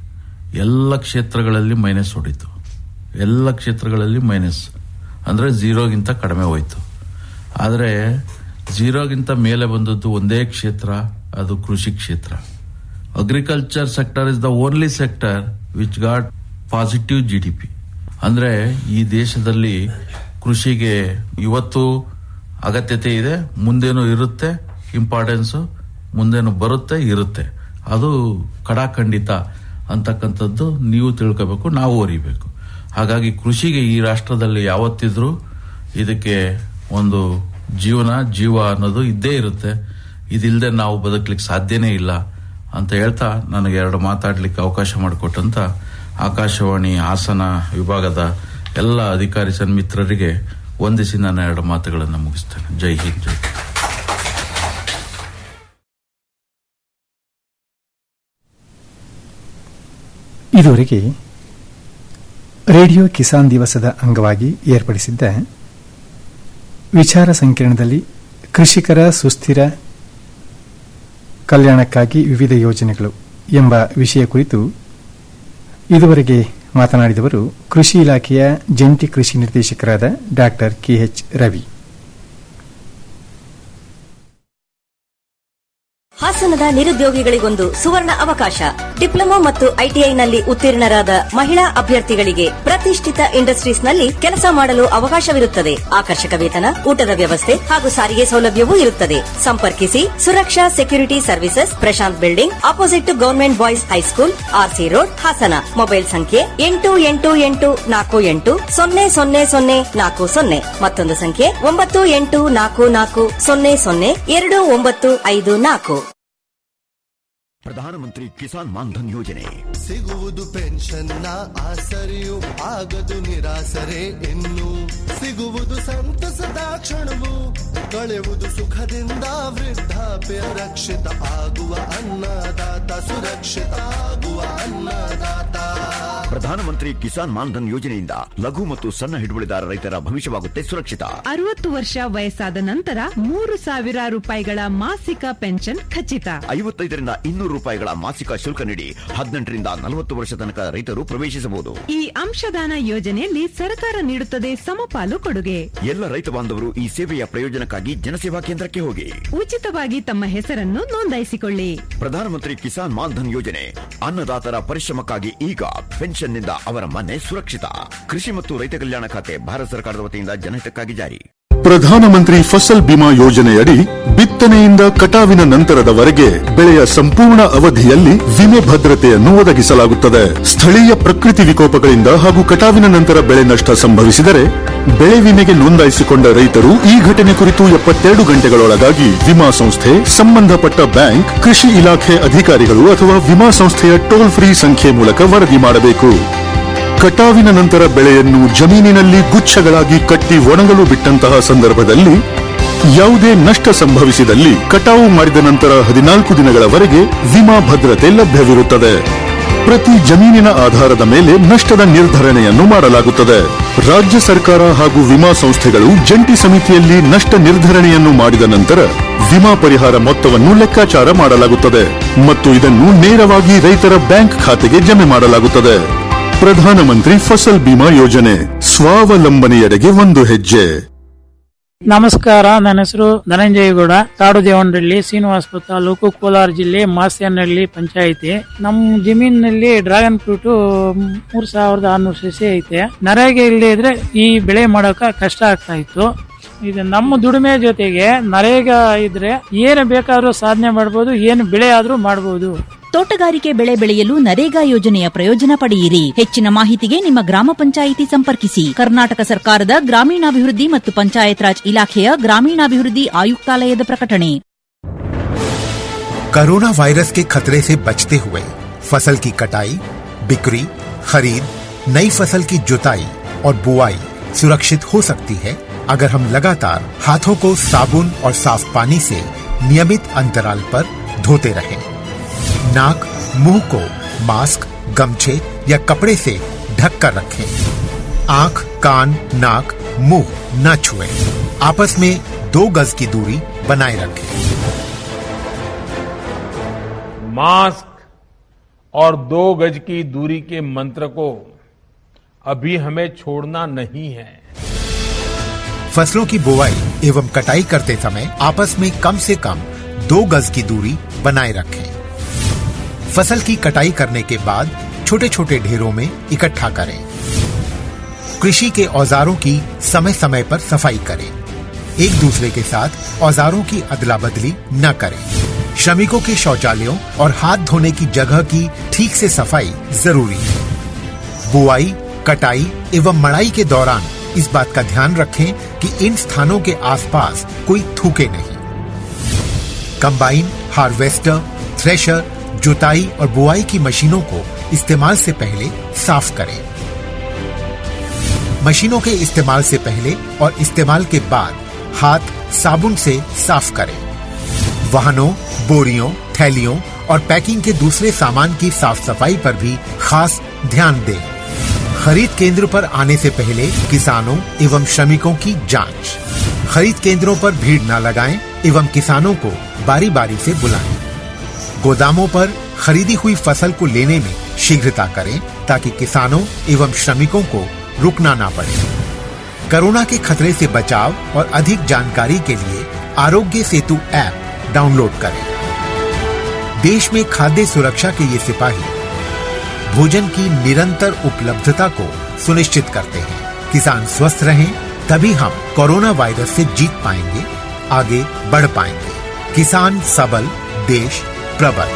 ಎಲ್ಲ ಕ್ಷೇತ್ರಗಳಲ್ಲಿ ಮೈನಸ್ ಹೊಡಿತು ಎಲ್ಲ ಕ್ಷೇತ್ರಗಳಲ್ಲಿ ಮೈನಸ್ ಅಂದ್ರೆ ಝೀರೋಗಿಂತ ಕಡಿಮೆ ಹೋಯ್ತು ಆದರೆ ಝೀರೋಗಿಂತ ಮೇಲೆ ಬಂದದ್ದು ಒಂದೇ ಕ್ಷೇತ್ರ ಅದು ಕೃಷಿ ಕ್ಷೇತ್ರ agriculture sector is the only sector which got positive G D P ಅಂದ್ರೆ ಈ ದೇಶದಲ್ಲಿ ಕೃಷಿಗೆ ಇವತ್ತು ಅಗತ್ಯತೆ ಇದೆ ಮುಂದೇನು ಇರುತ್ತೆ ಇಂಪಾರ್ಟೆನ್ಸ್ ಮುಂದೇನು ಬರುತ್ತೆ ಇರುತ್ತೆ ಅದು ಕಡಾಖಂಡಿತ ಅಂತಕ್ಕಂಥದ್ದು ನೀವು ತಿಳ್ಕೋಬೇಕು ನಾವು ಅರಿಬೇಕು ಹಾಗಾಗಿ ಕೃಷಿಗೆ ಈ ರಾಷ್ಟ್ರದಲ್ಲಿ ಯಾವತ್ತಿದ್ರೂ ಇದಕ್ಕೆ ಒಂದು ಜೀವನ ಜೀವ ಅನ್ನೋದು ಇದ್ದೇ ಇರುತ್ತೆ ಇದಿಲ್ಲದೆ ನಾವು ಬದುಕಲಿಕ್ಕೆ ಸಾಧ್ಯನೇ ಇಲ್ಲ ಅಂತ ಹೇಳ್ತಾ ನನಗೆ ಎರಡು ಮಾತಾಡ್ಲಿಕ್ಕೆ ಅವಕಾಶ ಮಾಡಿಕೊಟ್ಟಂತ ಆಕಾಶವಾಣಿ ಹಾಸನ ವಿಭಾಗದ ಎಲ್ಲ ಅಧಿಕಾರಿ ಸನ್ಮಿತ್ರರಿಗೆ ವಂದಿಸಿ ನನ್ನ ಎರಡು ಮಾತುಗಳನ್ನು ಮುಗಿಸ್ತೇನೆ ಜೈ ಹಿಂದ್ ಜೈ ಇದುವರೆಗೆ ರೇಡಿಯೋ ಕಿಸಾನ್ ದಿವಸದ ಅಂಗವಾಗಿ ಏರ್ಪಡಿಸಿದ್ದ ವಿಚಾರ ಸಂಕಿರಣದಲ್ಲಿ ಕೃಷಿಕರ ಸುಸ್ಥಿರ ಕಲ್ಯಾಣಕ್ಕಾಗಿ ವಿವಿಧ ಯೋಜನೆಗಳು ಎಂಬ ವಿಷಯ ಕುರಿತು ಇದುವರೆಗೆ ಮಾತನಾಡಿದವರು ಕೃಷಿ ಇಲಾಖೆಯ ಜಂಟಿ ಕೃಷಿ ನಿರ್ದೇಶಕರಾದ ಡಾಕ್ಟರ್ ಕೆಎಚ್ ರವಿ ಹಾಸನದ ನಿರುದ್ಯೋಗಿಗಳಿಗೊಂದು ಸುವರ್ಣ ಅವಕಾಶ ಡಿಪ್ಲೊಮಾ ಮತ್ತು ಐಟಿಐನಲ್ಲಿ ಉತ್ತೀರ್ಣರಾದ ಮಹಿಳಾ ಅಭ್ಯರ್ಥಿಗಳಿಗೆ ಪ್ರತಿಷ್ಠಿತ ಇಂಡಸ್ಟ್ರೀಸ್ನಲ್ಲಿ ಕೆಲಸ ಮಾಡಲು ಅವಕಾಶವಿರುತ್ತದೆ ಆಕರ್ಷಕ ವೇತನ ಊಟದ ವ್ಯವಸ್ಥೆ ಹಾಗೂ ಸಾರಿಗೆ ಸೌಲಭ್ಯವೂ ಇರುತ್ತದೆ ಸಂಪರ್ಕಿಸಿ Suraksha security services Prashant building opposite to government boys high school RC road Hassan mobile ಸಂಖ್ಯೆ ಎಂಟು ಎಂಟು ಎಂಟು ನಾಲ್ಕು ಎಂಟು ಸೊನ್ನೆ ಸೊನ್ನೆ ಸೊನ್ನೆ ನಾಲ್ಕು ಸೊನ್ನೆ ಮತ್ತೊಂದು ಸಂಖ್ಯೆ ಒಂಬತ್ತು ಎಂಟು ನಾಲ್ಕು ನಾಲ್ಕು ಸೊನ್ನೆ ಸೊನ್ನೆ ಎರಡು ಒಂಬತ್ತು ಐದು ನಾಲ್ಕು ಪ್ರಧಾನಮಂತ್ರಿ ಕಿಸಾನ್ ಮಾನ್ಧನ್ ಯೋಜನೆ ಸಿಗುವುದು ಪೆನ್ಷನ್ನ ಆಸರೆಯು ಆಗದು ನಿರಾಸರೆ ಇನ್ನು ಸಿಗುವುದು ಸಂತಸದ ಕ್ಷಣವು ಕಳೆಯುವುದು ಸುಖದಿಂದ ವೃದ್ಧಾಪ್ಯ ರಕ್ಷಿತ ಆಗುವ ಅನ್ನದಾತ ಸುರಕ್ಷಿತ ಆಗುವ ಅನ್ನದಾತ ಪ್ರಧಾನಮಂತ್ರಿ ಕಿಸಾನ್ ಮಾನ್ಧನ್ ಯೋಜನೆಯಿಂದ ಲಘು ಮತ್ತು ಸಣ್ಣ ಹಿಡುವಳಿದಾರ ರೈತರ ಭವಿಷ್ಯವಾಗುತ್ತೆ ಸುರಕ್ಷಿತ ಅರವತ್ತು ವರ್ಷ ವಯಸ್ಸಾದ ನಂತರ ಮೂರು ಸಾವಿರ ರೂಪಾಯಿಗಳ ಮಾಸಿಕ ಪೆನ್ಷನ್ ಖಚಿತ ಐವತ್ತೈದರಿಂದ ಇನ್ನೂರು ರೂಪಾಯಿಗಳ ಮಾಸಿಕ ಶುಲ್ಕ ನೀಡಿ ಹದಿನೆಂಟರಿಂದ ನಲವತ್ತು ವರ್ಷ ತನಕ ರೈತರು ಪ್ರವೇಶಿಸಬಹುದು ಈ ಅಂಶದಾನ ಯೋಜನೆಯಲ್ಲಿ ಸರ್ಕಾರ ನೀಡುತ್ತದೆ ಸಮಪಾಲು ಕೊಡುಗೆ ಎಲ್ಲ ರೈತ ಬಾಂಧವರು ಈ ಸೇವೆಯ ಪ್ರಯೋಜನಕ್ಕಾಗಿ ಜನಸೇವಾ ಕೇಂದ್ರಕ್ಕೆ ಹೋಗಿ ಉಚಿತವಾಗಿ ತಮ್ಮ ಹೆಸರನ್ನು ನೋಂದಾಯಿಸಿಕೊಳ್ಳಿ ಪ್ರಧಾನಮಂತ್ರಿ ಕಿಸಾನ್ ಮಾನ್ಧನ್ ಯೋಜನೆ ಅನ್ನದಾತರ ಪರಿಶ್ರಮಕ್ಕಾಗಿ ಈಗ ಪೆನ್ಷನ್ನಿಂದ ಅವರ ಮನೆ ಸುರಕ್ಷಿತ ಕೃಷಿ ಮತ್ತು ರೈತ ಕಲ್ಯಾಣ ಖಾತೆ ಭಾರತ ಸರ್ಕಾರದ ವತಿಯಿಂದ ಜನಹಿತಕ್ಕಾಗಿ ಜಾರಿ ಪ್ರಧಾನಮಂತ್ರಿ ಫಸಲ್ ಬಿಮಾ ಯೋಜನೆಯಡಿ ಬಿತ್ತನೆಯಿಂದ ಕಟಾವಿನ ನಂತರದವರೆಗೆ ಬೆಳೆಯ ಸಂಪೂರ್ಣ ಅವಧಿಯಲ್ಲಿ ವಿಮೆ ಭದ್ರತೆಯನ್ನು ಒದಗಿಸಲಾಗುತ್ತದೆ ಸ್ಥಳೀಯ ಪ್ರಕೃತಿ ವಿಕೋಪಗಳಿಂದ ಹಾಗೂ ಕಟಾವಿನ ನಂತರ ಬೆಳೆ ನಷ್ಟ ಸಂಭವಿಸಿದರೆ ಬೆಳೆ ವಿಮೆಗೆ ನೋಂದಾಯಿಸಿಕೊಂಡ ರೈತರು ಈ ಘಟನೆ ಕುರಿತು ಎಪ್ಪತ್ತೆರಡು ಗಂಟೆಗಳೊಳಗಾಗಿ ವಿಮಾ ಸಂಸ್ಥೆ ಸಂಬಂಧಪಟ್ಟ ಬ್ಯಾಂಕ್ ಕೃಷಿ ಇಲಾಖೆ ಅಧಿಕಾರಿಗಳು ಅಥವಾ ವಿಮಾ ಸಂಸ್ಥೆಯ ಟೋಲ್ ಫ್ರೀ ಸಂಖ್ಯೆ ಮೂಲಕ ವರದಿ ಮಾಡಬೇಕು ಕಟಾವಿನ ನಂತರ ಬೆಳೆಯನ್ನು ಜಮೀನಿನಲ್ಲಿ ಗುಚ್ಛಗಳಾಗಿ ಕಟ್ಟಿ ಒಣಗಲು ಬಿಟ್ಟಂತಹ ಸಂದರ್ಭದಲ್ಲಿ ಯಾವುದೇ ನಷ್ಟ ಸಂಭವಿಸಿದಲ್ಲಿ ಕಟಾವು ಮಾಡಿದ ನಂತರ ಹದಿನಾಲ್ಕು ದಿನಗಳವರೆಗೆ ವಿಮಾ ಭದ್ರತೆ ಲಭ್ಯವಿರುತ್ತದೆ ಪ್ರತಿ ಜಮೀನಿನ ಆಧಾರದ ಮೇಲೆ ನಷ್ಟದ ನಿರ್ಧರಣೆಯನ್ನು ಮಾಡಲಾಗುತ್ತದೆ ರಾಜ್ಯ ಸರ್ಕಾರ ಹಾಗೂ ವಿಮಾ ಸಂಸ್ಥೆಗಳು ಜಂಟಿ ಸಮಿತಿಯಲ್ಲಿ ನಷ್ಟ ನಿರ್ಧರಣೆಯನ್ನು ಮಾಡಿದ ನಂತರ ವಿಮಾ ಪರಿಹಾರ ಮೊತ್ತವನ್ನು ಲೆಕ್ಕಾಚಾರ ಮಾಡಲಾಗುತ್ತದೆ ಮತ್ತು ಇದನ್ನು ನೇರವಾಗಿ ರೈತರ ಬ್ಯಾಂಕ್ ಖಾತೆಗೆ ಜಮೆ ಮಾಡಲಾಗುತ್ತದೆ ಪ್ರಧಾನಮಂತ್ರಿ ಫಸಲ್ ಬಿಮಾ ಯೋಜನೆ ಸ್ವಾವಲಂಬನೆಯೆಡೆಗೆ ಒಂದು ಹೆಜ್ಜೆ ನಮಸ್ಕಾರ ನನ್ನ ಹೆಸರು ಧನಂಜಯಗೌಡ ಕಾಡು ದೇವನಹಳ್ಳಿ ಶ್ರೀನಿವಾಸಪುರ ತಾಲೂಕು ಕೋಲಾರ ಜಿಲ್ಲೆ ಮಾಸ್ಯನಹಳ್ಳಿ ಪಂಚಾಯಿತಿ ನಮ್ಮ ಜಮೀನಿನಲ್ಲಿ ಡ್ರ್ಯಾಗನ್ ಫ್ರೂಟ್ ಮೂರ್ ಸಾವಿರದ ಆರ್ನೂರು ಸಸಿ ಐತೆ ನರೇಗೆ ಇಲ್ಲದೆ ಇದ್ರೆ ಈ ಬೆಳೆ ಮಾಡೋಕ ಕಷ್ಟ ಆಗ್ತಾ ಇತ್ತು ಇದು ನಮ್ಮ ದುಡಿಮೆ ಜೊತೆಗೆ ನರೇಗಾ ಇದ್ರೆ ಏನು ಬೇಕಾದ್ರೂ ಸಾಧನೆ ಮಾಡ್ಬೋದು ಏನು ಬೆಳೆ ಆದ್ರೂ ಮಾಡ್ಬೋದು ತೋಟಗಾರಿಕೆ ಬೆಳೆ ಬೆಳೆಯಲು ನರೇಗಾ ಯೋಜನೆಯ ಪ್ರಯೋಜನ ಪಡೆಯಿರಿ ಹೆಚ್ಚಿನ ಮಾಹಿತಿಗೆ ನಿಮ್ಮ ಗ್ರಾಮ ಪಂಚಾಯಿತಿ ಸಂಪರ್ಕಿಸಿ ಕರ್ನಾಟಕ ಸರ್ಕಾರದ ಗ್ರಾಮೀಣಾಭಿವೃದ್ಧಿ ಮತ್ತು ಪಂಚಾಯತ್ ರಾಜ್ ಇಲಾಖೆಯ ಗ್ರಾಮೀಣಾಭಿವೃದ್ಧಿ ಆಯುಕ್ತಾಲಯದ ಪ್ರಕಟಣೆ कोरोना वायरस के खतरे से बचते हुए फसल की कटाई बिक्री खरीद नई फसल की जुताई और बुआई सुरक्षित हो सकती है अगर हम लगातार हाथों को साबुन और साफ पानी से नियमित अंतराल पर धोते रहें नाक मुंह को मास्क गमछे या कपड़े से ढक कर रखें आंख कान नाक मुंह न छुएं आपस में दो गज की दूरी बनाए रखें मास्क और दो गज की दूरी के मंत्र को अभी हमें छोड़ना नहीं है फसलों की बुवाई एवं कटाई करते समय आपस में कम से कम दो गज की दूरी बनाए रखें फसल की कटाई करने के बाद छोटे छोटे ढेरों में इकट्ठा करें कृषि के औजारों की समय समय पर सफाई करें एक दूसरे के साथ औजारों की अदला बदली न करें श्रमिकों के शौचालयों और हाथ धोने की जगह की ठीक से सफाई जरूरी है बुआई कटाई एवं मड़ाई के दौरान इस बात का ध्यान रखें कि इन स्थानों के आसपास कोई थूके नहीं कंबाइन हार्वेस्टर थ्रेशर जुताई और बुआई की मशीनों को इस्तेमाल से पहले साफ करें मशीनों के इस्तेमाल से पहले और इस्तेमाल के बाद हाथ साबुन से साफ करें वाहनों बोरियों थैलियों और पैकिंग के दूसरे सामान की साफ सफाई पर भी खास ध्यान दें खरीद केंद्र पर आने से पहले किसानों एवं श्रमिकों की जांच खरीद केंद्रों पर भीड़ न लगाएं एवं किसानों को बारी बारी से बुलाएं गोदामों पर खरीदी हुई फसल को लेने में शीघ्रता करें ताकि किसानों एवं श्रमिकों को रुकना ना पड़े कोरोना के खतरे से बचाव और अधिक जानकारी के लिए आरोग्य सेतु ऐप डाउनलोड करें देश में खाद्य सुरक्षा के ये सिपाही भोजन की निरंतर उपलब्धता को सुनिश्चित करते हैं किसान स्वस्थ रहें तभी हम कोरोना वायरस से जीत पाएंगे आगे बढ़ पाएंगे किसान सबल देश प्रबल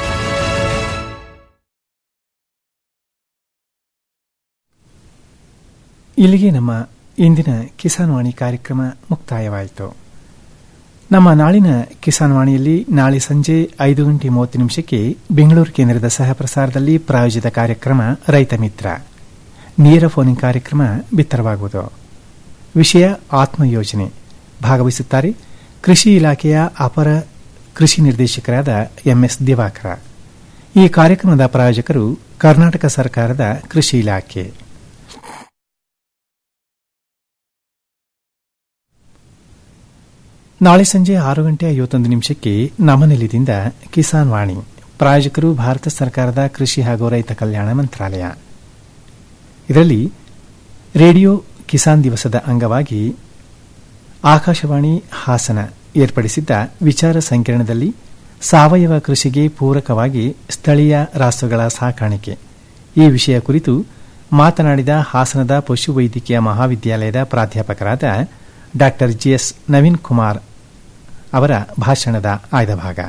ಇಲ್ಲಿಗೆ ನಮ್ಮ ಇಂದಿನ ಕಿಸಾನ್ ವಾಣಿ ಕಾರ್ಯಕ್ರಮ ಮುಕ್ತಾಯವಾಯಿತು ನಮ್ಮ ನಾಳಿನ ಕಿಸಾನ್ ವಾಣಿಯಲ್ಲಿ ನಾಳೆ ಸಂಜೆ ಐದು ಗಂಟೆ ಮೂವತ್ತು ನಿಮಿಷಕ್ಕೆ ಬೆಂಗಳೂರು ಕೇಂದ್ರದ ಸಹ ಪ್ರಸಾರದಲ್ಲಿ ಪ್ರಾಯೋಜಿತ ಕಾರ್ಯಕ್ರಮ ರೈತ ಮಿತ್ರ ನೇರ ಫೋನಿಂಗ್ ಕಾರ್ಯಕ್ರಮ ಬಿತ್ತರವಾಗುವುದು ವಿಷಯ ಆತ್ಮ ಯೋಜನೆ ಭಾಗವಹಿಸುತ್ತಾರೆ ಕೃಷಿ ಇಲಾಖೆಯ ಅಪರ ಕೃಷಿ ನಿರ್ದೇಶಕರಾದ ಎಂಎಸ್ ದಿವಾಕರ ಈ ಕಾರ್ಯಕ್ರಮದ ಪ್ರಾಯೋಜಕರು ಕರ್ನಾಟಕ ಸರ್ಕಾರದ ಕೃಷಿ ಇಲಾಖೆ ನಾಳೆ ಸಂಜೆ ಆರು ಗಂಟೆ ಐವತ್ತೊಂದು ನಿಮಿಷಕ್ಕೆ ನಮನೆಲಿದಿಂದ ಕಿಸಾನ್ ವಾಣಿ ಪ್ರಾಯೋಜಕರು ಭಾರತ ಸರ್ಕಾರದ ಕೃಷಿ ಹಾಗೂ ರೈತ ಕಲ್ಯಾಣ ಮಂತ್ರಾಲಯ ಇದರಲ್ಲಿ ರೇಡಿಯೋ ಕಿಸಾನ್ ದಿವಸದ ಅಂಗವಾಗಿ ಆಕಾಶವಾಣಿ ಹಾಸನ ಏರ್ಪಡಿಸಿದ್ದ ವಿಚಾರ ಸಂಕಿರಣದಲ್ಲಿ ಸಾವಯವ ಕೃಷಿಗೆ ಪೂರಕವಾಗಿ ಸ್ಥಳೀಯ ರಾಸುಗಳ ಸಾಕಾಣಿಕೆ ಈ ವಿಷಯ ಕುರಿತು ಮಾತನಾಡಿದ ಹಾಸನದ ಪಶುವೈದ್ಯಕೀಯ ಮಹಾವಿದ್ಯಾಲಯದ ಪ್ರಾಧ್ಯಾಪಕರಾದ ಡಾ ಜಿಎಸ್ ನವೀನ್ ಕುಮಾರ್ ಅವರ ಭಾಷಣದ ಆಯ್ದ ಭಾಗ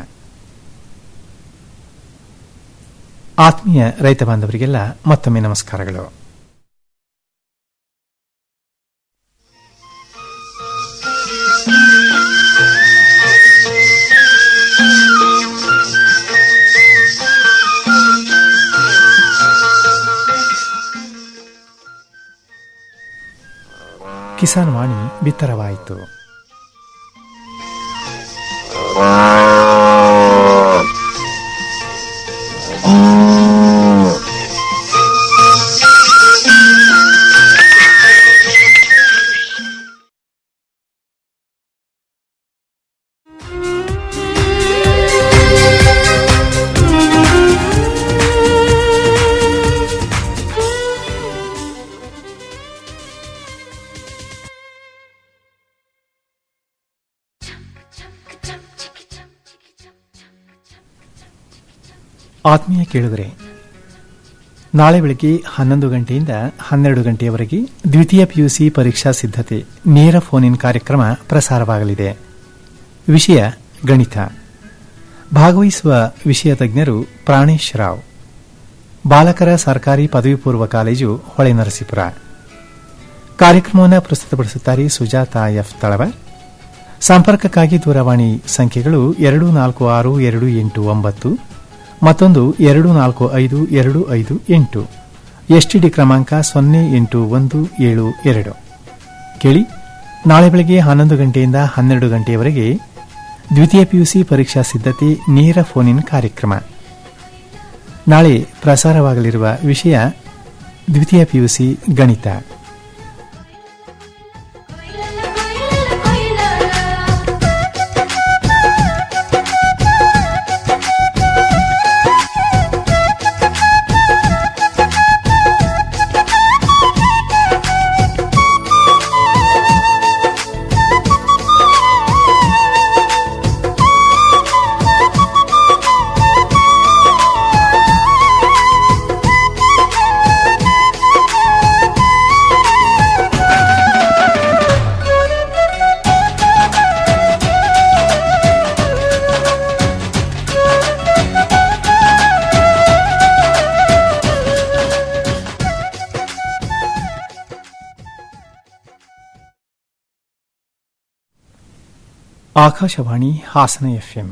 ಆತ್ಮೀಯ ರೈತ ಬಾಂಧವರಿಗೆಲ್ಲ ಮತ್ತೊಮ್ಮೆ ನಮಸ್ಕಾರಗಳು ಕಿಸಾನ್ ವಾಣಿ ಬಿತ್ತರವಾಯಿತು ಆತ್ಮೀಯ ಕೇಳಿದರೆ ನಾಳೆ ಬೆಳಗ್ಗೆ ಹನ್ನೊಂದು ಗಂಟೆಯಿಂದ ಹನ್ನೆರಡು ಗಂಟೆಯವರೆಗೆ ದ್ವಿತೀಯ ಪಿಯುಸಿ ಪರೀಕ್ಷಾ ಸಿದ್ಧತೆ ನೇರ ಫೋನ್ ಇನ್ ಕಾರ್ಯಕ್ರಮ ಪ್ರಸಾರವಾಗಲಿದೆ ವಿಷಯ ಗಣಿತ ಭಾಗವಹಿಸುವ ವಿಷಯ ತಜ್ಞರು ಪ್ರಾಣೇಶ್ ರಾವ್ ಬಾಲಕರ ಸರ್ಕಾರಿ ಪದವಿ ಪೂರ್ವ ಕಾಲೇಜು ಹೊಳೆನರಸೀಪುರ ಕಾರ್ಯಕ್ರಮವನ್ನು ಪ್ರಸ್ತುತಪಡಿಸುತ್ತಾರೆ ಸುಜಾತ ಎಫ್ ತಳವರ್ ಸಂಪರ್ಕಕ್ಕಾಗಿ ದೂರವಾಣಿ ಸಂಖ್ಯೆಗಳು ಎರಡು ನಾಲ್ಕು ಆರು ಎರಡು ಎಂಟು ಒಂಬತ್ತು ಮತ್ತೊಂದು ಎರಡು ನಾಲ್ಕು ಐದು ಎರಡು ಐದು ಎಂಟು ಎಸ್ಟಿಡಿ ಕ್ರಮಾಂಕ ಸೊನ್ನೆ ಎಂಟು ಒಂದು ಏಳು ಎರಡು ಕೇಳಿ ನಾಳೆ ಬೆಳಗ್ಗೆ ಹನ್ನೊಂದು ಗಂಟೆಯಿಂದ ಹನ್ನೆರಡು ಗಂಟೆಯವರೆಗೆ ದ್ವಿತೀಯ ಪಿಯುಸಿ ಪರೀಕ್ಷಾ ಸಿದ್ಧತೆ ನೇರ ಫೋನ್ ಇನ್ ಕಾರ್ಯಕ್ರಮ ನಾಳೆ ಪ್ರಸಾರವಾಗಲಿರುವ ವಿಷಯ ದ್ವಿತೀಯ ಪಿಯುಸಿ ಗಣಿತ ಆಕಾಶವಾಣಿ ಹಾಸನ ಎಫ್ಎಂ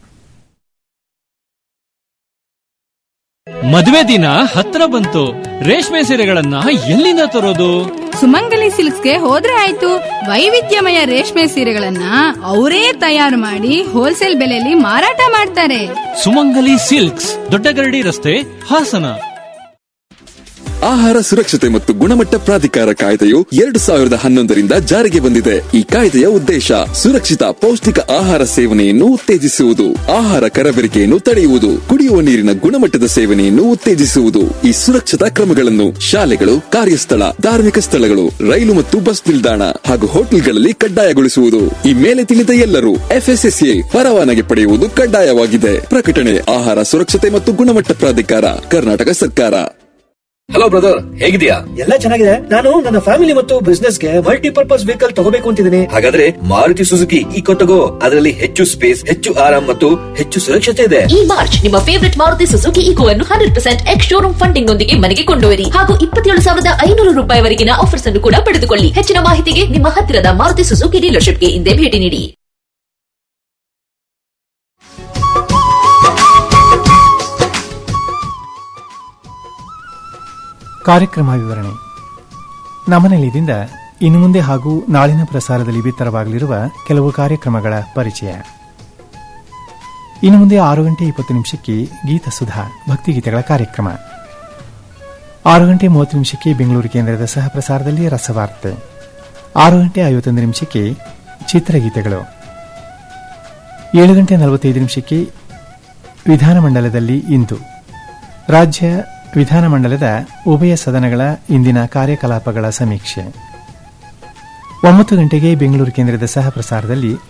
ಮದುವೆ ದಿನ ಹತ್ರ ಬಂತು ರೇಷ್ಮೆ ಸೀರೆಗಳನ್ನ ಎಲ್ಲಿಂದ ತರೋದು ಸುಮಂಗಲಿ ಸಿಲ್ಕ್ಸ್ಗೆ ಹೋದ್ರೆ ಆಯ್ತು ವೈವಿಧ್ಯಮಯ ರೇಷ್ಮೆ ಸೀರೆಗಳನ್ನ ಅವರೇ ತಯಾರು ಮಾಡಿ ಹೋಲ್ಸೇಲ್ ಬೆಲೆಯಲ್ಲಿ ಮಾರಾಟ ಮಾಡ್ತಾರೆ ಸುಮಂಗಲಿ ಸಿಲ್ಕ್ಸ್ ದೊಡ್ಡಗರಡಿ ರಸ್ತೆ ಹಾಸನ ಆಹಾರ ಸುರಕ್ಷತೆ ಮತ್ತು ಗುಣಮಟ್ಟ ಪ್ರಾಧಿಕಾರ ಕಾಯ್ದೆಯು ಎರಡು ಸಾವಿರದ ಹನ್ನೊಂದರಿಂದ ಜಾರಿಗೆ ಬಂದಿದೆ ಈ ಕಾಯ್ದೆಯ ಉದ್ದೇಶ ಸುರಕ್ಷಿತ ಪೌಷ್ಟಿಕ ಆಹಾರ ಸೇವನೆಯನ್ನು ಉತ್ತೇಜಿಸುವುದು ಆಹಾರ ಕರಬೇರಿಕೆಯನ್ನು ತಡೆಯುವುದು ಕುಡಿಯುವ ನೀರಿನ ಗುಣಮಟ್ಟದ ಸೇವನೆಯನ್ನು ಉತ್ತೇಜಿಸುವುದು ಈ ಸುರಕ್ಷತಾ ಕ್ರಮಗಳನ್ನು ಶಾಲೆಗಳು ಕಾರ್ಯಸ್ಥಳ ಧಾರ್ಮಿಕ ಸ್ಥಳಗಳು ರೈಲು ಮತ್ತು ಬಸ್ ನಿಲ್ದಾಣ ಹಾಗೂ ಹೋಟೆಲ್ಗಳಲ್ಲಿ ಕಡ್ಡಾಯಗೊಳಿಸುವುದು ಈ ಮೇಲೆ ತಿಳಿದ ಎಲ್ಲರೂ ಎಫ್ಎಸ್ಎಸ್ಎ ಪರವಾನಗಿ ಪಡೆಯುವುದು ಕಡ್ಡಾಯವಾಗಿದೆ ಪ್ರಕಟಣೆ ಆಹಾರ ಸುರಕ್ಷತೆ ಮತ್ತು ಗುಣಮಟ್ಟ ಪ್ರಾಧಿಕಾರ ಕರ್ನಾಟಕ ಸರ್ಕಾರ ಹಲೋ ಬ್ರದರ್ ಹೇಗಿದ್ಯಾ ಎಲ್ಲ ಚೆನ್ನಾಗಿದೆ ನಾನು ನನ್ನ ಫ್ಯಾಮಿಲಿ ಮತ್ತು ಬಿಸ್ನೆಸ್ ಗೆ ಮಲ್ಟಿಪರ್ಪಸ್ ವೆಹಿಕಲ್ ತಗೋಬೇಕು ಅಂತಿದ್ದೀನಿ ಹಾಗಾದ್ರೆ ಮಾರುತಿ ಸುಜುಕಿ ಈಕೋ ತಗೋ ಅದರಲ್ಲಿ ಹೆಚ್ಚು ಸ್ಪೇಸ್ ಹೆಚ್ಚು ಆರಾಮ್ ಮತ್ತು ಹೆಚ್ಚು ಸುರಕ್ಷತೆ ಇದೆ ಈ ಮಾರ್ಚ್ ನಿಮ್ಮ ಫೇವರಿಟ್ ಮಾರುತಿ ಸುಜುಕಿ ಈಕೋ ಅನ್ನು hundred percent ex showroom funding ನೊಂದಿಗೆ ಮನೆಗೆ ಕೊಂಡೊಯ್ಯಿರಿ ಹಾಗೂ ಇಪ್ಪತ್ತೇಳು ಸಾವಿರದ ಐನೂರು ರೂಪಾಯಿವರೆಗಿನ ಆಫರ್ಸ್ ಅನ್ನು ಕೂಡ ಪಡೆದುಕೊಳ್ಳಿ ಹೆಚ್ಚಿನ ಮಾಹಿತಿಗೆ ನಿಮ್ಮ ಹತ್ತಿರದ ಮಾರುತಿ ಸುಜುಕಿ ಡೀಲರ್ಶಿಪ್ಗೆ ಹಿಂದೆ ಭೇಟಿ ನೀಡಿ ಕಾರ್ಯಕ್ರಮ ವಿವರಣೆ ನಮ್ಮ ನಿಲಯದಿಂದ ಇನ್ನು ಮುಂದೆ ಹಾಗೂ ನಾಳಿನ ಪ್ರಸಾರದಲ್ಲಿ ಬಿತ್ತರವಾಗಲಿರುವ ಕೆಲವು ಕಾರ್ಯಕ್ರಮಗಳ ಪರಿಚಯ ಇನ್ನು ಮುಂದೆ ಆರು ಗಂಟೆ ಇಪ್ಪತ್ತು ನಿಮಿಷಕ್ಕೆ ಗೀತ ಸುಧಾ ಭಕ್ತಿಗೀತೆಗಳ ಕಾರ್ಯಕ್ರಮ ಆರು ಗಂಟೆ ಮೂವತ್ತು ನಿಮಿಷಕ್ಕೆ ಬೆಂಗಳೂರು ಕೇಂದ್ರದ ಸಹ ಪ್ರಸಾರದಲ್ಲಿ ರಸವಾರ್ತೆ ಆರು ಗಂಟೆ ಐವತ್ತೊಂದು ನಿಮಿಷಕ್ಕೆ ಚಿತ್ರಗೀತೆಗಳು ಏಳು ಗಂಟೆ ನಲವತ್ತೈದು ನಿಮಿಷಕ್ಕೆ ವಿಧಾನಮಂಡಲದಲ್ಲಿ ಇಂದು ರಾಜ್ಯ ವಿಧಾನಮಂಡಲದ ಉಭಯ ಸದನಗಳ ಇಂದಿನ ಕಾರ್ಯಕಲಾಪಗಳ ಸಮೀಕ್ಷೆ ಒಂಬತ್ತು ಗಂಟೆಗೆ ಬೆಂಗಳೂರು ಕೇಂದ್ರದ ಸಹ ಪ್ರಸಾರದಲ್ಲಿ